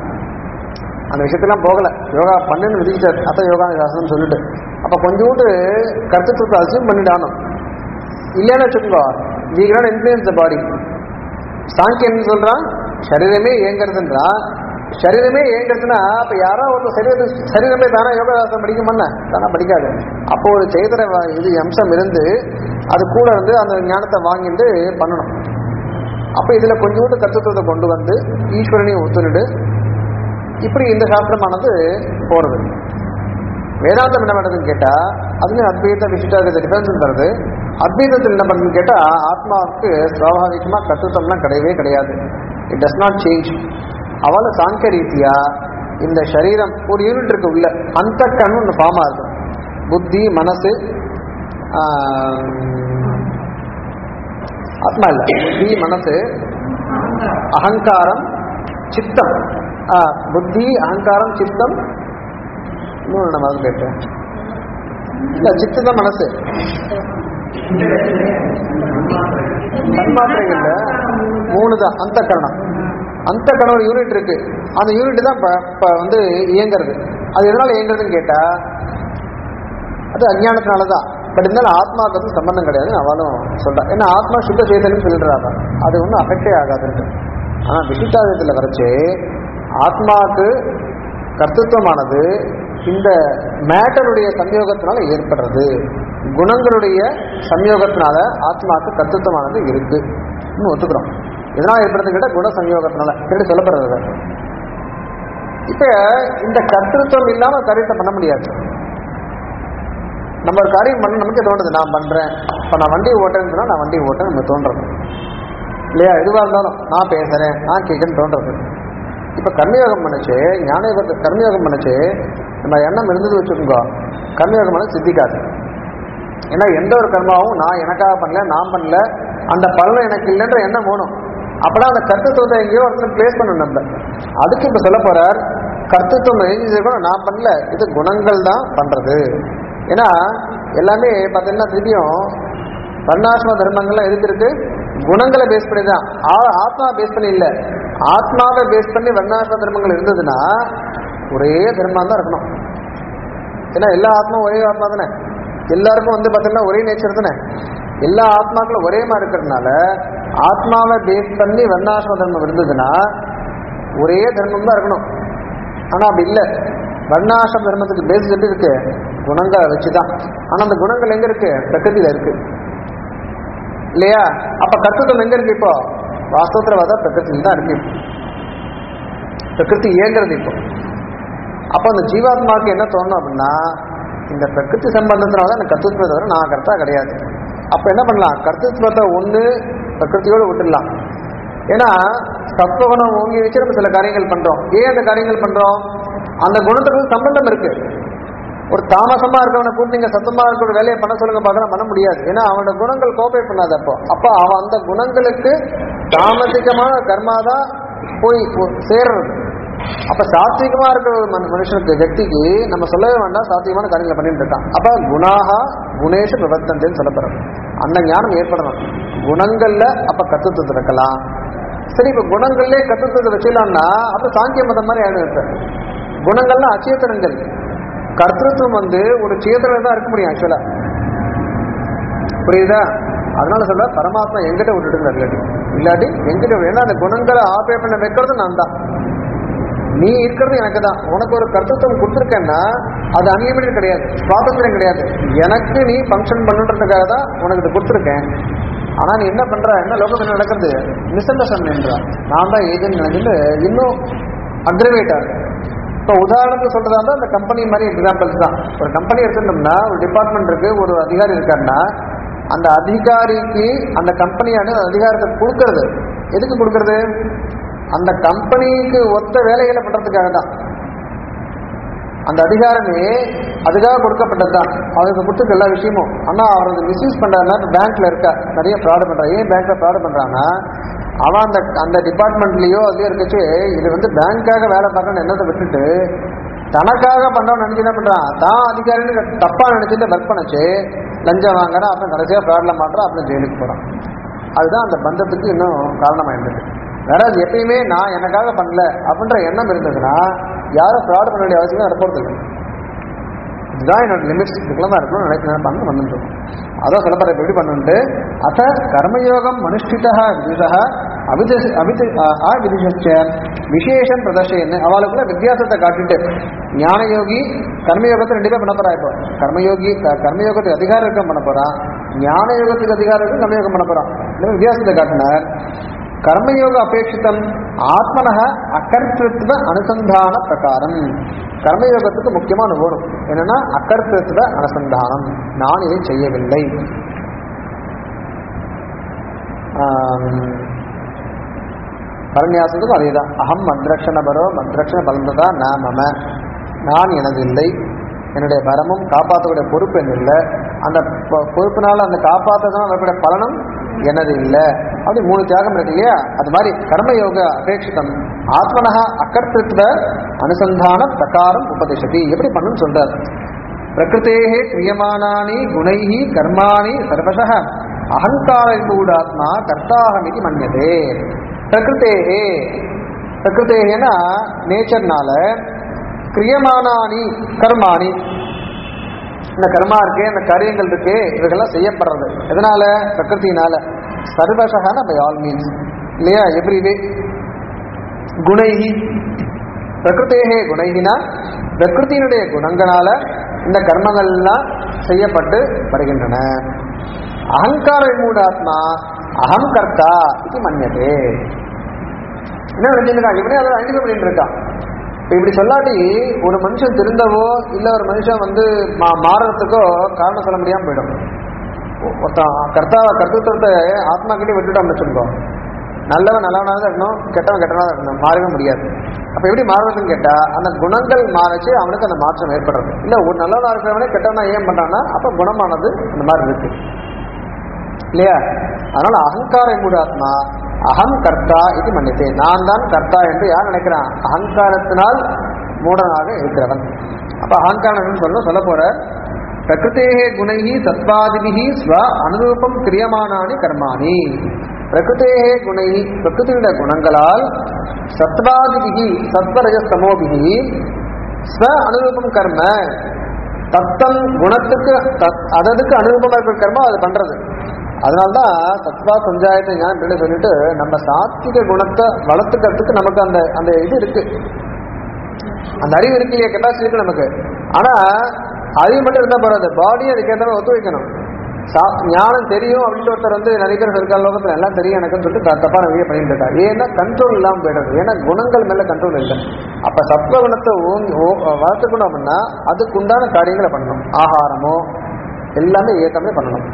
அந்த விஷயத்தெல்லாம் போகல யோகா பண்ணுன்னு விதிச்சார் அப்ப யோகா சாஸ்திரம் சொல்லிட்டு அப்ப கொஞ்சோண்டு கருத்துவத்தை அசியூம் பண்ணிடானும் இல்லைன்னு வச்சுக்கோ we can influence the body சாங்கியன் சொல்றான் சரீரமே இயங்குறதுன்றான் சரீரமே இயங்குறதுன்னா அப்ப யாரோ ஒரு சரீர சரீரமே தானே யோகாசாசனம் படிக்குமாண்ண தானே படிக்காது அப்போ ஒரு செய்தர இது அம்சம் இருந்து அது கூட இருந்து அந்த ஞானத்தை வாங்கிட்டு பண்ணணும் அப்ப இதுல கொஞ்சோண்டு கருத்துவத்தை கொண்டு வந்து ஈஸ்வரனையும் ஒத்துணுடு இப்படி இந்த சாஸ்திரமானது போறது வேதாந்தம் என்ன பண்ணுறதுன்னு கேட்டா அதுலயும் அத்வைத விசிஷ்டாத டிஃபரன்ஸ் தருது அத்வைதத்தில் என்ன பண்ணுறதுன்னு கேட்டா ஆத்மாவுக்கு சுவாபாவிகமா கத்துத்தம்லாம் கிடையவே கிடையாது இட் டஸ் நாட் சேஞ்ச் அவள சாங்கிய ரீதியா இந்த சரீரம் ஒரு யூனிட் இருக்கு உள்ள அந்த கண் ஒன்று ஃபார்மா இருக்கும் புத்தி மனசு ஆஹ், ஆத்மா இல்ல புத்தி மனசு அகங்காரம் சித்தம் ஆ, புத்தி அகங்காரம் சித்தம் இன்னொன்று நம்ம அது கேட்டேன் இல்ல சித்து தான் மனசு தன்மாத்திரைகள்ல மூணு தான் அந்த கரணம் அந்த கணவர் யூனிட் இருக்கு அந்த யூனிட் தான் ப- ப- வந்து இயங்குறது அது எதனால இயங்குறதுன்னு கேட்டா அது அஞ்ஞானத்தினால தான் பட் இருந்தாலும் ஆத்மாவுக்கு வந்து சம்பந்தம் கிடையாதுன்னு அவளும் சொல்றா ஏன்னா ஆத்மா சுத்த சேதனம் சொல்லிடுறாங்க அது ஒன்றும் அஃபெக்டே ஆகாதுன்ட்டு ஆனா விசிஷ்டாதத்தில் வரைச்சு ஆத்மாவுக்கு கர்த்தத்துவமானது இந்த மேட்டருடைய சம்யோகத்தினால ஏற்படுறது குணங்களுடைய சம்யோகத்தினால ஆத்மாவுக்கு கர்த்தத்துவமானது இருக்கு இன்னும் ஒத்துக்கிறோம் இதனால ஏற்படுறது கேட்ட குண சம்யோகத்தினால எப்படி சொல்லப்படுறது இப்ப இந்த கர்த்தத்துவம் இல்லாம காரியத்தை பண்ண முடியாது நம்ம ஒரு காரியம் பண்ண நமக்கு தோணுது நான் பண்றேன் இப்ப நான் வண்டி ஓட்டுறேன்னு சொன்னா நான் வண்டி ஓட்டுறேன் நமக்கு தோன்றது இல்லையா எதுவா இருந்தாலும் நான் பேசுறேன் நான் கேட்கறேன்னு தோன்றது இப்ப கர்மயோகம் பண்ணுச்சு ஞானயோகத்தை கர்மயோகம் பண்ணுச்சு நம்ம எண்ணம் இருந்தது வச்சுக்கோங்க கர்மயோகம் பண்ண சித்திக்காது ஏன்னா எந்த ஒரு கர்மாவும் நான் எனக்காக பண்ணல நான் பண்ணல அந்த பலன் எனக்கு இல்லைன்ற எண்ணம் வேணும் அப்பதான் அந்த கர்த்தத்துவத்தை எங்கேயோ ஒருத்தர் பிளேஸ் பண்ணணும் நம்ம அதுக்கு இப்ப சொல்ல போறார் கர்த்தத்துவம் எழுதி கூட நான் பண்ணல இது குணங்கள் தான் பண்றது ஏன்னா எல்லாமே பார்த்தீங்கன்னா திருப்பியும் வர்ணாசிரம தர்மங்கள்லாம் எதுக்கு இருக்கு குணங்களை பேஸ் பண்ணி தான் ஆ- ஆத்மா பேஸ் பண்ணி இல்ல ஆத்மாவை பேஸ் பண்ணி வர்ணாசிரம தர்மங்கள் இருந்ததுன்னா ஒரே தர்மம் தான் இருக்கணும் ஏன்னா எல்லா ஆத்மாவும் ஒரே ஆத்மா தானே எல்லாருக்கும் வந்து பார்த்தீங்கன்னா ஒரே நேச்சர் தானே எல்லா ஆத்மாக்களும் ஒரே மாதிரி இருக்கிறதுனால ஆத்மாவை பேஸ் பண்ணி வர்ணாசிரம தர்மம் இருந்ததுன்னா ஒரே தர்மம் தான் இருக்கணும் ஆனா அப்படி இல்லை வர்ணாசிரம தர்மத்துக்கு பேஸ் எப்படி இருக்கு குணங்களை வச்சுதான் ஆனா அந்த குணங்கள் எங்க இருக்கு பிரகிருதியில இருக்கு இல்லையா அப்ப கர்த்தத்துவம் எங்க இருக்கு இப்போ வாஸ்தவத்துல பார்த்தா பிரகிருதியில் தான் இருக்கு பிரகிருதி இயங்குறது இப்போ அப்போ அந்த ஜீவாத்மாவுக்கு என்ன தோணும் அப்படின்னா இந்த பிரகிருதி சம்பந்தத்தினால தான் எனக்கு கர்த்தத்துவத்தை தவிர நான் கர்த்தா கிடையாது அப்ப என்ன பண்ணலாம் கர்த்தத்துவத்தை ஒண்ணு பிரகிருதியோடு விட்டுடலாம் ஏன்னா சத்துவகுணம் ஓங்கி வச்சு நம்ம சில காரியங்கள் பண்றோம் ஏன் அந்த காரியங்கள் பண்றோம் அந்த குணத்துக்கு சம்பந்தம் இருக்கு ஒரு தாமசமா இருக்கவனை கூப்பிட்டு நீங்க சத்தமா இருக்கிற வேலையை பண்ண சொல்லுங்க பார்க்கலாம் பண்ண முடியாது ஏன்னா அவனோட குணங்கள் கோஆபரேட் பண்ணாது அப்போ அப்ப அவன் அந்த குணங்களுக்கு தாமசிகமான கர்மா தான் போய் ஒ- சேர்றது அப்ப சாத்விகமா இருக்கிற ஒரு மனு- மனுஷனுக்கு व्यक्तिக்கு நம்ம சொல்லவே வேண்டாம் சாத்விகமான காரியங்களை பண்ணிட்டு இருக்கான் அப்ப குணாகா குணேஷ பிரவர்த்தந்தேன்னு சொல்லப்படுறது அந்த ஞானம் ஏற்படணும் குணங்கள்ல அப்ப கத்துவத்தை இருக்கலாம் சரி இப்ப குணங்கள்லயே கத்துவத்தை வச்சிடலாம்னா அப்ப சாங்கிய மதம் மாதிரி ஆயிடும் இப்ப குணங்கள்லாம் அச்சேதனங்கள் கர்த்தத்துவம் வந்து ஒரு சேதனை தான் இருக்க முடியும் ஆக்சுவலா புரியுதா அதனால சொல்ற பரமாத்மா எங்கிட்ட விட்டுடுங்க இல்லாட்டி இல்லாட்டி எங்கிட்ட விடு. ஏன்னா அந்த குணங்களை ஆபரேட் பண்ண வைக்கிறது நான் தான் நீ இருக்கிறது எனக்கு தான் உனக்கு ஒரு கர்த்தத்துவம் கொடுத்துருக்கேன்னா அது அன்லிமிட்டட் கிடையாது சுவாதந்திரம் கிடையாது எனக்கு நீ ஃபங்க்ஷன் பண்ணுன்றதுக்காக தான் உனக்கு இது கொடுத்துருக்கேன் ஆனா நீ என்ன பண்ற என்ன லோகத்தில் நடக்கிறது மிஸ் அண்டர்ஸ்டாண்டிங்ன்றா நான் தான் ஏஜென்ட் நினைச்சிட்டு இன்னும் அக்ரவேட்டா இருக்கு இப்போ உதாரணத்துக்கு சொல்றதா இருந்தால் அந்த கம்பெனி மாதிரி எக்ஸாம்பிள்ஸ் தான் ஒரு கம்பெனி எடுத்துட்டோம்னா ஒரு டிபார்ட்மெண்ட் இருக்கு ஒரு அதிகாரி இருக்காருன்னா அந்த அதிகாரிக்கு அந்த கம்பெனியான அதிகாரத்தை கொடுக்கறது எதுக்கு கொடுக்கறது அந்த கம்பெனிக்கு ஒத்த வேலைகளை பண்றதுக்காக தான் அந்த அதிகாரமே அதுக்காக கொடுக்கப்பட்டது தான் அதுக்கு கொடுத்துருக்க எல்லா விஷயமும் ஆனா அவர் அதை மிஸ்யூஸ் பண்றாருன்னா பேங்க்ல இருக்க நிறைய ஃப்ராடு பண்றான் ஏன் பேங்க்ல ஃப்ராடு பண்றான்னா அவன் அந்த அந்த டிபார்ட்மெண்ட்லயோ அதுலயோ இருக்கச்சு இது வந்து பேங்க்காக வேலை பார்க்கணும்னு எண்ணத்தை விட்டுட்டு தனக்காக பண்றவன் நினைச்சு என்ன பண்றான் தான் அதிகாரின்னு தப்பா நினைச்சிட்டு ஒர்க் பண்ணச்சு லஞ்சம் வாங்குறான் அப்புறம் கடைசியா ஃப்ராட்ல மாட்டுறான் அப்புறம் ஜெயிலுக்கு போறான் அதுதான் அந்த பந்தத்துக்கு இன்னும் காரணமாயிருந்தது வேற அது எப்பயுமே நான் எனக்காக பண்ணல அப்படின்ற எண்ணம் இருந்ததுன்னா யாரும் ஃப்ராட் பண்ண வேண்டிய அவசியம் வரப்போறது இல்லை இதுதான் என்னோட லிமிட்ஸ் இதுக்குள்ள தான் இருக்கணும்னு நினைக்கிறேன் பண்ணு வந்துட்டு அதான் சொல்லப்படுற எப்படி பண்ணுட்டு அத கர்மயோகம் மனுஷ்டிதா விதிதா அவித அவித அவிதிச்ச விசேஷம் பிரதர்ஷன்னு அவளுக்குள்ள வித்தியாசத்தை காட்டிட்டு ஞானயோகி கர்மயோகத்தை ரெண்டு பேர் பண்ண போறா இப்போ கர்மயோகி க- கர்மயோகத்துக்கு அதிகாரம் இருக்க பண்ண போறான் ஞான யோகத்துக்கு அதிகாரம் இருக்கு கர்மயோகம் பண்ண போறான் இந்த வித்தியாசத்தை காட்டினார் கர்மயோக அபேட்சிதம் ஆத்மன அகர்த்திருத்துவ அனுசந்தான பிரகாரம் கர்மயோகத்துக்கு முக்கியமான வேணும் என்னன்னா அகர்த்திருத்துவ அனுசந்தானம் நான் இதை செய்யவில்லை ஆம், பரநியாசத்துக்கும் அதே தான் அகம் மத்ரக்ஷண பரோ மத்ரக்ஷண பலந்ததா ந மம நான் எனது இல்லை என்னுடைய பரமும் காப்பாற்றக்கூடிய பொறுப்பு என்ன இல்லை அந்த பொ- பொறுப்பினால அந்த காப்பாற்றதான் வரக்கூடிய பலனும் எனது இல்லை அப்படி மூணு தியாகம் இருக்கு இல்லையா அது மாதிரி கர்மயோக அபேட்சிதம் ஆத்மனஹ அகர்த்திருத்துவ அனுசந்தான பிரகாரம் உபதிஷதி எப்படி பண்ணுன்னு சொல்றார் பிரகிருத்தேகே கிரியமானானி குணைஹி கர்மாணி சர்வசः அகங்கார விமூடாத்மா கர்த்தாகமிதி மன்யதே பிரகிருத்தேகே பிரகிருத்தேகனா நேச்சர்னால கிரியமானானி கர்மாணி இந்த கர்மா இருக்கே இந்த காரியங்கள் இருக்கே இவைகள்லாம் செய்யப்படுறது எதனால பிரகிருத்தினால சர்வசகான பை ஆல் மீன்ஸ் இல்லையா எவ்ரிவே குணைகி பிரகிருத்தேகே குணைகினா பிரகிருத்தினுடைய குணங்களால இந்த கர்மங்கள்லாம் செய்யப்பட்டு வருகின்றன அகங்கார விமூடாத்மா அகம் கர்த்தா இது மன்னியதே என்ன நினைச்சிருக்கான் இவனே அதை ஐடென்டிஃபை பண்ணிட்டு இருக்கான் இப்ப இப்படி சொல்லாட்டி ஒரு மனுஷன் திருந்தவோ இல்ல ஒரு மனுஷன் வந்து மா மாறுறதுக்கோ காரணம் சொல்ல முடியாம போயிடும் ஒ- ஒருத்தன் கர்த்தா கர்த்தத்துவத்தை ஆத்மா கிட்டே விட்டுட்டோம்னு வச்சுக்கோ நல்லவன் நல்லவனாக தான் இருக்கணும் கெட்டவன் கெட்டவனாக தான் இருக்கணும் மாறவே முடியாது அப்ப எப்படி மாறுறதுன்னு கேட்டா அந்த குணங்கள் மாறச்சு அவனுக்கு அந்த மாற்றம் ஏற்படுறது இல்ல ஒரு நல்லவனா இருக்கிறவனே கெட்டவனா ஏன் பண்றான்னா அப்ப குணமானது அந்த மாதிரி இருக்கு இல்லையா அதனால அகங்கார மூடாத்மா அகம் கர்த்தா இது மன்னித்தே நான் தான் கர்த்தா என்று யார் நினைக்கிறான் அகங்காரத்தினால் மூடனாக இருக்கிறவன் அப்ப அகங்காரம் சொல்ல சொல்ல போற பிரகிருத்தேகே குணைஹி சத்வாதிபிஹி ஸ்வ அனுரூபம் கிரியமானானி கர்மாணி பிரகிருத்தேகே குணைஹி பிரகிருதியுடைய குணங்களால் சத்வாதிபிஹி சத்வரஜஸ்தமோபிஹி ஸ்வ அனுரூபம் கர்ம தத்தம் குணத்துக்கு தத்- அததுக்கு அனுரூபமா இருக்கிற கர்மம் அது பண்றது அதனால்தான் சத்வா பஞ்சாயத்து ஞானம் சொல்லிட்டு நம்ம சாத்விக குணத்தை வளர்த்துக்கிறதுக்கு நமக்கு அந்த அந்த இது இருக்கு அந்த அறிவு இருக்கு இல்லையா கெப்பாசிட்டி இருக்கு நமக்கு ஆனா அறிவு மட்டும் இருந்தா போறாது பாடியும் அதுக்கேற்ற மாதிரி ஒத்து வைக்கணும் சா- ஞானம் தெரியும் அப்படின்னு ஒருத்தர் வந்து நிறைய பேர் இருக்க லோகத்துல எல்லாம் தெரியும் எனக்குன்னு சொல்லிட்டு த- தப்பான வழியை பண்ணிட்டு இருக்காரு ஏன்னா கண்ட்ரோல் இல்லாம போயிடுறது ஏன்னா குணங்கள் மேல கண்ட்ரோல் இல்லை அப்ப சத்வ குணத்தை ஓங்கி ஓ- வளர்த்துக்கணும் அப்படின்னா அதுக்கு உண்டான காரியங்களை பண்ணணும் ஆகாரமோ எல்லாமே ஏத்தமே பண்ணணும்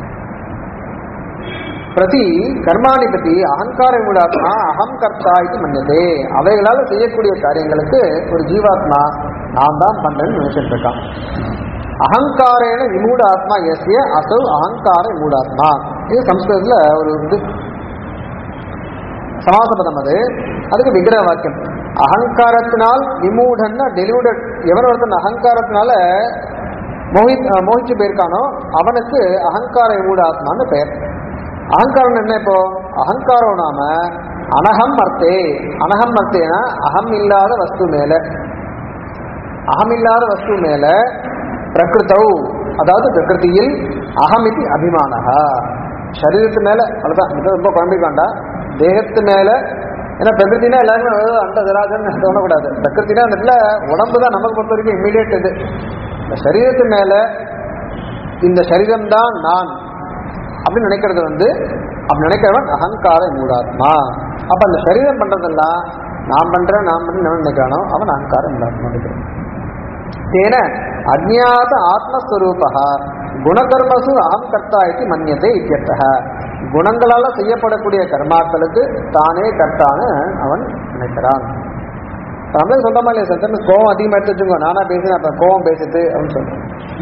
பிரதி கர்மாணி பற்றி அகங்கார மூடாத்மா அகம் கர்த்தா இது மன்னியதே அவைகளால் செய்யக்கூடிய காரியங்களுக்கு ஒரு ஜீவாத்மா நான் தான் பண்றேன்னு நினைச்சிட்டு இருக்கான் அகங்காரேன விமூட ஆத்மா எஸ்ய அசௌ அகங்கார மூடாத்மா இது சம்ஸ்கிருதத்துல ஒரு இது சமாசபதம் அது அதுக்கு விக்கிரக வாக்கியம் அகங்காரத்தினால் விமூடன்னா டெலியூடட் எவன் ஒருத்தன் அகங்காரத்தினால மோகி மோகிச்சு போயிருக்கானோ அவனுக்கு அகங்கார விமூட ஆத்மான்னு பெயர் அகங்காரம் என்ன இப்போ அகங்காரம் நாம அனகம் அர்த்தே அனகம் அர்த்தேனா அகம் இல்லாத வஸ்து மேல அகம் இல்லாத வஸ்து மேல பிரகிருத்தௌ அதாவது பிரகிருதியில் அகமிதி அபிமானஹா சரீரத்து மேல அவ்வளவுதான் இது ரொம்ப குழம்பிக்காண்டா தேகத்து மேல ஏன்னா பிரகிருத்தினா எல்லாருமே "ஐயோ, அந்த ஜராஜன் தோணக்கூடாது பிரகிருத்தினா அந்த இடத்துல உடம்பு தான் நமக்கு பொறுத்த வரைக்கும் இம்மீடியட் இது இந்த சரீரத்து மேல இந்த சரீரம் தான் நான் அப்படின்னு நினைக்கிறது வந்து அப்படி நினைக்கிறவன் அகங்கார மூடாத்மா அப்ப அந்த சரீரம் பண்றதெல்லாம் நான் பண்றேன் நான் பண்ணி நான் நினைக்கிறானோ அவன் அகங்கார மூடாத்மா நினைக்கிறான் தேன அஜ்ஞாத ஆத்மஸ்வரூப குணகர்மசு அகம் கர்த்தா இது மன்னியதே இத்தியர்த்தக குணங்களால செய்யப்படக்கூடிய கர்மாக்களுக்கு தானே கர்த்தான்னு அவன் நினைக்கிறான் நம்மளே சொந்தமா இல்லையா சார் திரும்ப கோவம் அதிகமா எடுத்து வச்சுக்கோ நானா பேசுறேன் அப்ப கோவம் பேசுது அப்படின்னு சொல்றேன்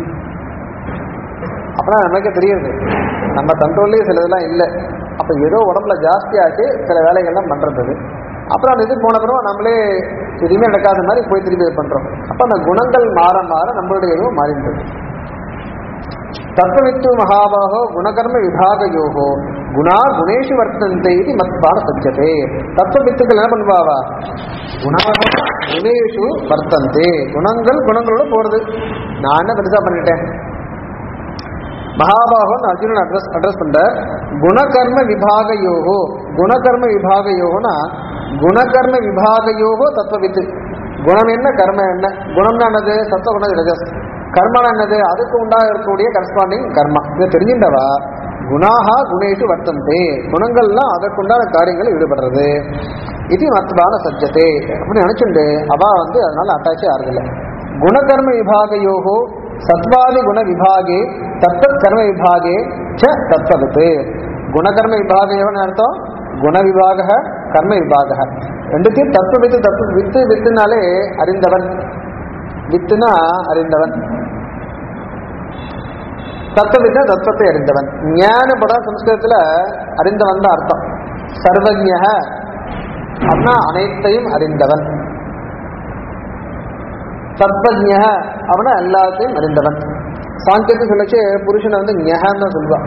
அப்பதான் நமக்கு தெரியுது நம்ம கண்ட்ரோல்லே சில இதெல்லாம் இல்லை அப்ப ஏதோ உடம்புல ஜாஸ்தியாச்சு சில வேலைகள்லாம் பண்றது அப்புறம் அந்த இது போன பிறகு நம்மளே எதுவுமே நடக்காத மாதிரி போய் திருப்பி இது பண்றோம் அப்ப அந்த குணங்கள் மாற மாற நம்மளுடைய இதுவும் மாறின்றது தத்துவவித்து மகாபாகோ குணகர்ம விபாகயோகோ குணா குணேஷு வர்த்தந்தே இது மத்பான சத்தியதே தத்துவவித்துக்கள் என்ன பண்ணுவாவா குணகர்ம குணேஷு வர்த்தந்தே குணங்கள் குணங்களோட போறது நான் என்ன பெருசா பண்ணிட்டேன் மகாபாகவன் அர்ஜுனன் அட்ரஸ் அட்ரஸ் பண்ற குணகர்ம விபாகயோகோ குணகர்ம விபாகயோகனா குணகர்ம விபாகயோகோ தத்துவவித்து குணம் என்ன கர்மம் என்ன குணம்னா என்னது சத்துவ குணம் ரஜஸ் கர்மனா என்னது அதுக்கு உண்டாக இருக்கக்கூடிய கரஸ்பாண்டிங் கர்மா இதை தெரிஞ்சின்றவா குணாகா குணேஷு வர்த்தந்தே குணங்கள்லாம் அதற்குண்டான காரியங்கள் ஈடுபடுறது இது மத்பான சஜ்ஜத்தே அப்படி நினைச்சுண்டு அவ வந்து அதனால அட்டாச்சே ஆறுதில்லை குணகர்ம விபாகயோகோ சத்வாதி குண விபாகே தத்தத் கர்ம விபாகே ச தத்வகத்து குணகர்ம விபாக எவன் அர்த்தம் குண விபாக கர்ம விபாக ரெண்டுத்தையும் தத்துவ வித்து தத்துவ வித்து வித்துனாலே அறிந்தவன் வித்துனா அறிந்தவன் தத்துவவித்த தத்துவத்தை அறிந்தவன் ஞானப்பட சம்ஸ்கிருதத்துல அறிந்தவன் தான் அர்த்தம் சர்வஜ்ய அப்படின்னா அனைத்தையும் அறிந்தவன் தத்வஜ்ய அவன எல்லாத்தையும் அறிந்தவன் சாங்கியத்தை சொல்லச்சு புருஷனை வந்து ஞகன்னு தான் சொல்லுவான்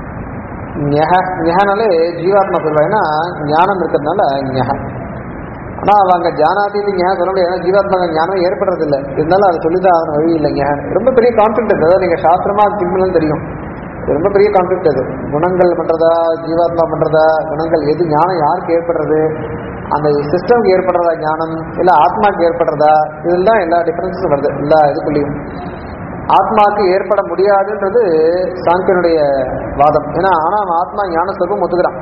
ஞக ஞகனாலே ஜீவாத்மா சொல்லுவா ஏன்னா ஞானம் இருக்கிறதுனால ஞக ஆனால் அவங்க ஜானாதீதி ஞானம் சொல்ல முடியாது ஏன்னா ஜீவாத்மாக ஞானம் ஏற்படுறதில்லை இருந்தாலும் அதை சொல்லிதான் ஆகணும் வழி இல்லைங்க ரொம்ப பெரிய கான்ஃபிளிக் அது அதாவது நீங்கள் சாஸ்திரமாக திரும்பினாலும் தெரியும் இது ரொம்ப பெரிய கான்ஃபிளிக் அது குணங்கள் பண்ணுறதா ஜீவாத்மா பண்ணுறதா குணங்கள் எது ஞானம் யாருக்கு ஏற்படுறது அந்த சிஸ்டம்க்கு ஏற்படுறதா ஞானம் இல்லை ஆத்மாக்கு ஏற்படுறதா இதெல்லாம் எல்லா டிஃபரன்ஸும் வருது எல்லா இதுக்குள்ளேயும் ஆத்மாக்கு ஏற்பட முடியாதுன்றது சாங்கியனுடைய வாதம் ஏன்னா ஆனால் அவன் ஆத்மா ஞான ஸ்வரூபம் ஒத்துக்கிறான்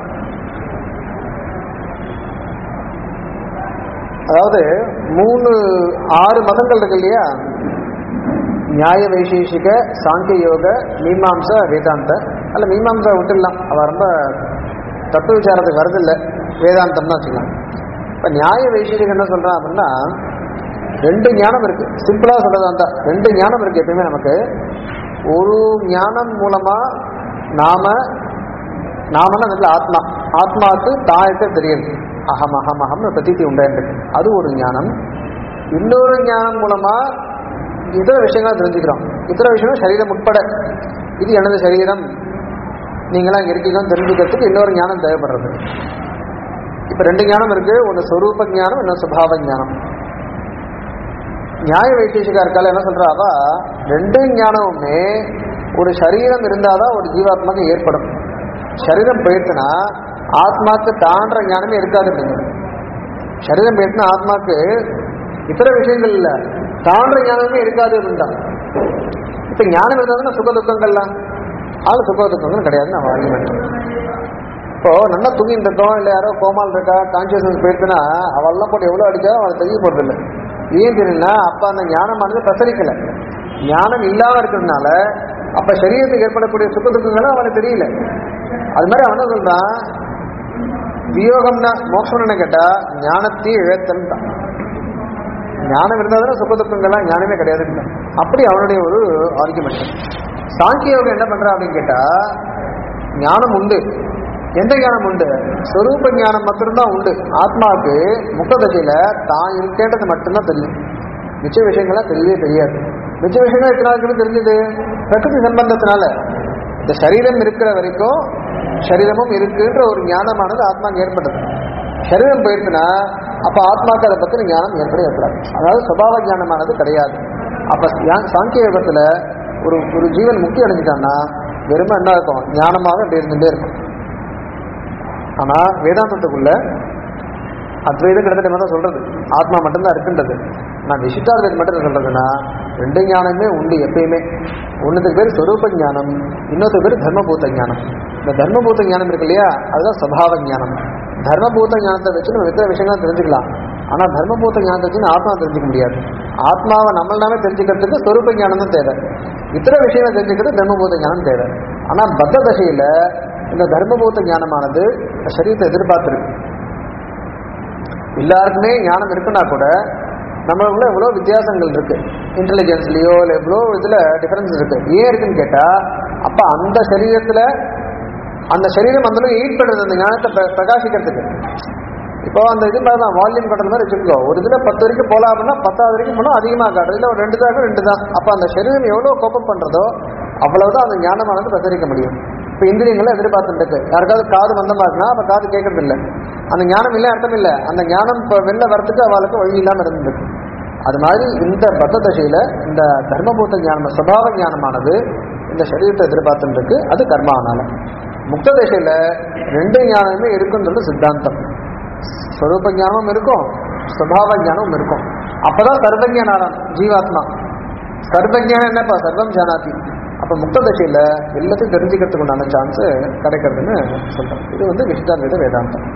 அதாவது மூணு ஆறு மதங்கள் இருக்கு இல்லையா நியாய வைசேஷிக சாங்கிய யோக மீமாம்ச வேதாந்த அல்ல மீமாம்சா விட்டுடலாம் அவ ரொம்ப தத்துவ விசாரத்துக்கு வரதில்லை வேதாந்தம்னு வச்சுக்கலாம் இப்போ நியாய வைசேஷிகம் என்ன சொல்றான் அப்படின்னா ரெண்டு ஞானம் இருக்கு சிம்பிளா சொல்றதா இருந்தா ரெண்டு ஞானம் இருக்கு எப்பயுமே நமக்கு ஒரு ஞானம் மூலமா நாம நாமன்னா அந்த இடத்துல ஆத்மா ஆத்மாவுக்கு தான் இருக்க தெரியுது அகம் அகம் அகம்னு பிரதீதி உண்டாயிருக்கு அது ஒரு ஞானம் இன்னொரு ஞானம் மூலமா இதர விஷயங்களை தெரிஞ்சுக்கிறோம் இதர விஷயம் சரீரம் உட்பட இது எனது சரீரம் நீங்களாம் இங்க இருக்கீங்கன்னு தெரிஞ்சுக்கிறதுக்கு இன்னொரு ஞானம் தேவைப்படுறது இப்ப ரெண்டு ஞானம் இருக்கு ஒன்று ஸ்வரூப ஞானம் இன்னொரு சுபாவ ஞானம் நியாய வைசேஷிகா இருக்கால என்ன சொல்றாவா ரெண்டு ஞானமுமே ஒரு சரீரம் இருந்தாதான் ஒரு ஜீவாத்மாக்கு ஏற்படும் சரீரம் போயிட்டுனா ஆத்மாக்கு தாண்ட ஞானமே இருக்காது அப்படிங்க சரீரம் போயிட்டுனா ஆத்மாக்கு இத்தர விஷயங்கள் இல்ல தாண்ட ஞானமே இருக்காது அப்படின்ட்டான் இப்ப ஞானம் இருந்தாதான் சுக துக்கங்கள்லாம் ஆளு சுக துக்கங்கள் கிடையாது நம்ம ஆர்குமெண்ட் இப்போ நல்லா தூங்கிட்டு இருக்கோம் இல்லை யாரோ கோமால் இருக்கா கான்சியஸ்னஸ் போயிடுச்சுன்னா அவள்லாம் போட்டு எவ்வளோ அடிச்சா அவளை தெரிய போறதில்லை ஏன் தெரியலனா அப்ப அந்த ஞானமானது பிரசரிக்கல ஞானம் இல்லாம இருக்கிறதுனால அப்ப சரீரத்துக்கு ஏற்படக்கூடிய சுக துக்கங்களும் அவனுக்கு தெரியல அது மாதிரி அவன் என்ன சொல்றான் வியோகம்னா மோட்சம் என்ன கேட்டா ஞானத்தையும் இழத்தல் தான் ஞானம் இருந்தால் சுக துக்கங்கள்லாம் ஞானமே கிடையாது அப்படி அவனுடைய ஒரு ஆர்குமெண்ட் சாங்கிய யோகம் என்ன பண்றான் அப்படின்னு கேட்டா ஞானம் உண்டு எந்த ஞானம் உண்டு ஸ்வரூப ஞானம் மட்டும்தான் உண்டு ஆத்மாவுக்கு முக்கதசையில தான் இருக்கேன்றது மட்டும்தான் தெரியும் மிச்ச விஷயங்கள்லாம் தெரியவே தெரியாது மிச்ச விஷயங்கள் எத்தனை நாளுக்கு தெரிஞ்சது பிரகிருதி சம்பந்தத்தினால இந்த சரீரம் இருக்கிற வரைக்கும் சரீரமும் இருக்குன்ற ஒரு ஞானமானது ஆத்மாக்கு ஏற்பட்டது சரீரம் போயிடுச்சுன்னா அப்ப ஆத்மாக்கு அதை பத்தின ஞானம் ஏற்பட ஏற்படாது அதாவது சுபாவ ஞானமானது கிடையாது அப்ப யா- சாங்கிய யோகத்துல ஒரு ஒரு ஜீவன் முக்தி அடைஞ்சிட்டான்னா வெறுமை என்ன இருக்கும் ஞானமாக அப்படி இருந்துட்டே இருக்கும் ஆனா வேதாந்தத்துக்குள்ள அத்வைதம் கிட்டத்தட்ட மாதிரி தான் சொல்றது ஆத்மா மட்டும்தான் இருக்குன்றது நான் விசிட்டாத்வைதம் மட்டும் என்ன சொல்றதுன்னா ரெண்டு ஞானமே உண்டு எப்பயுமே ஒன்றுத்துக்கு பேர் ஸ்வரூப ஞானம் இன்னொருத்துக்கு பேர் தர்மபூத ஞானம் இந்த தர்மபூத ஞானம் இருக்கு இல்லையா அதுதான் சபாவ ஞானம் தர்மபூத ஞானத்தை வச்சு நம்ம எத்தனை விஷயங்களும் தெரிஞ்சுக்கலாம் ஆனா தர்மபூத ஞானத்தை வச்சு ஆத்மா தெரிஞ்சுக்க முடியாது ஆத்மாவை நம்மள நாமே தெரிஞ்சுக்கிறதுக்கு ஸ்வரூப ஞானம் தான் தேவை இத்தர விஷயங்களை தெரிஞ்சுக்கிறது தர்மபூத ஞானம் தேவை ஆனா பத்த தசையில இந்த தர்மபூத ஞானமானது சரீரத்தை எதிர்பார்த்திருக்கு எல்லாருக்குமே ஞானம் இருக்குன்னா கூட நம்மளுக்குள்ள எவ்வளோ வித்தியாசங்கள் இருக்கு இன்டெலிஜென்ஸ்லயோ இல்லை எவ்வளோ இதில் டிஃபரன்ஸ் இருக்கு ஏன் இருக்குன்னு கேட்டா அப்ப அந்த சரீரத்துல அந்த சரீரம் அந்த அளவுக்கு எயிட் பண்ணுறது அந்த ஞானத்தை பிர- பிரகாசிக்கிறதுக்கு இப்போ அந்த இது மாதிரி தான் வால்யூம் கட்டுற மாதிரி வச்சுக்கோ ஒரு இதில் பத்து வரைக்கும் போகலாம் அப்படின்னா பத்தாவது வரைக்கும் போனால் அதிகமாக காட்டும் இல்லை ஒரு ரெண்டு தான் ரெண்டு தான் அப்போ அந்த சரீரம் எவ்வளோ கோப்பம் பண்ணுறதோ அவ்வளவுதான் அந்த ஞானமானது பிரசரிக்க முடியும் இப்போ இந்திரியங்களை எதிர்பார்த்துட்டு இருக்கு யாருக்காவது காது மந்தமா இருக்குன்னா அப்போ காது கேட்கறது இல்லை அந்த ஞானம் இல்லை அர்த்தம் இல்லை அந்த ஞானம் இப்போ வெளில வரத்துக்கு அவளுக்கு வழி இல்லாமல் இருந்திருக்கு அது மாதிரி இந்த பத்த தசையில இந்த தர்மபூத்த ஞானம் சுபாவ ஞானமானது இந்த சரீரத்தை எதிர்பார்த்துட்டு இருக்கு அது கர்மாவனால முக்த தசையில ரெண்டு ஞானமே இருக்குன்னு சொல்லி சித்தாந்தம் ஸ்வரூப ஞானமும் இருக்கும் சுபாவ ஞானமும் இருக்கும் அப்பதான் சர்வஜ ஞானம் ஜீவாத்மா சர்வஜானம் என்னப்பா சர்வம் ஜானாதி அப்ப முக்த தசையில எல்லாத்தையும் தெரிஞ்சுக்கிறதுக்கு உண்டான சான்ஸ் கிடைக்கிறதுன்னு சொல்றோம் இது வந்து விசிதாத்வைத வேதாந்தம்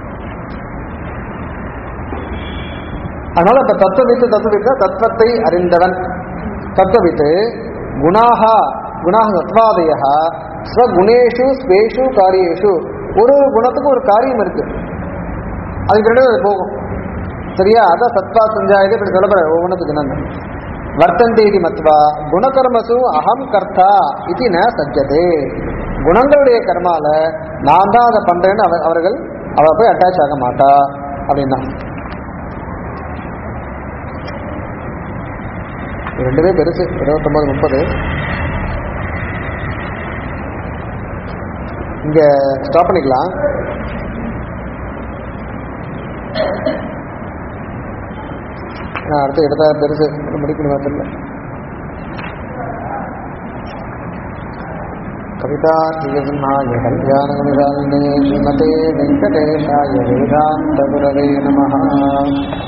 அதனால இப்ப தத்துவவித்து தத்துவவித்த தத்துவத்தை அறிந்தவன் தத்துவவித்து குணாகா குணாக தத்வாதய ஸ்வகுணேஷு ஸ்வேஷு காரியேஷு ஒரு ஒரு குணத்துக்கும் ஒரு காரியம் இருக்கு அதுக்கு ரெண்டு அது போகும் சரியா அதான் சத்வா சஞ்சாயது இப்படி சொல்லப்படுற ஒவ்வொன்றுத்துக்கு என்னன்னு வர்த்தந்தி இது மத்வா குணகர்மசு அகம் கர்த்தா இது ந சஜ்ஜதே குணங்களுடைய கர்மால நான் தான் அதை பண்றேன்னு அவ- அவர்கள் அவ போய் அட்டாச் ஆக மாட்டா அப்படின்னா இது ரெண்டுமே பெருசு இருபத்தொன்பது முப்பது இங்க ஸ்டாப் பண்ணிக்கலாம் நான் அடுத்து எடுத்தா பெருசு முடிக்கணுமா தெரியல कवितार्थिकसिंहाय कल्याणगुणशालिने श्रीमते वेङ्कटेशाय वेदान्तगुरवे नमः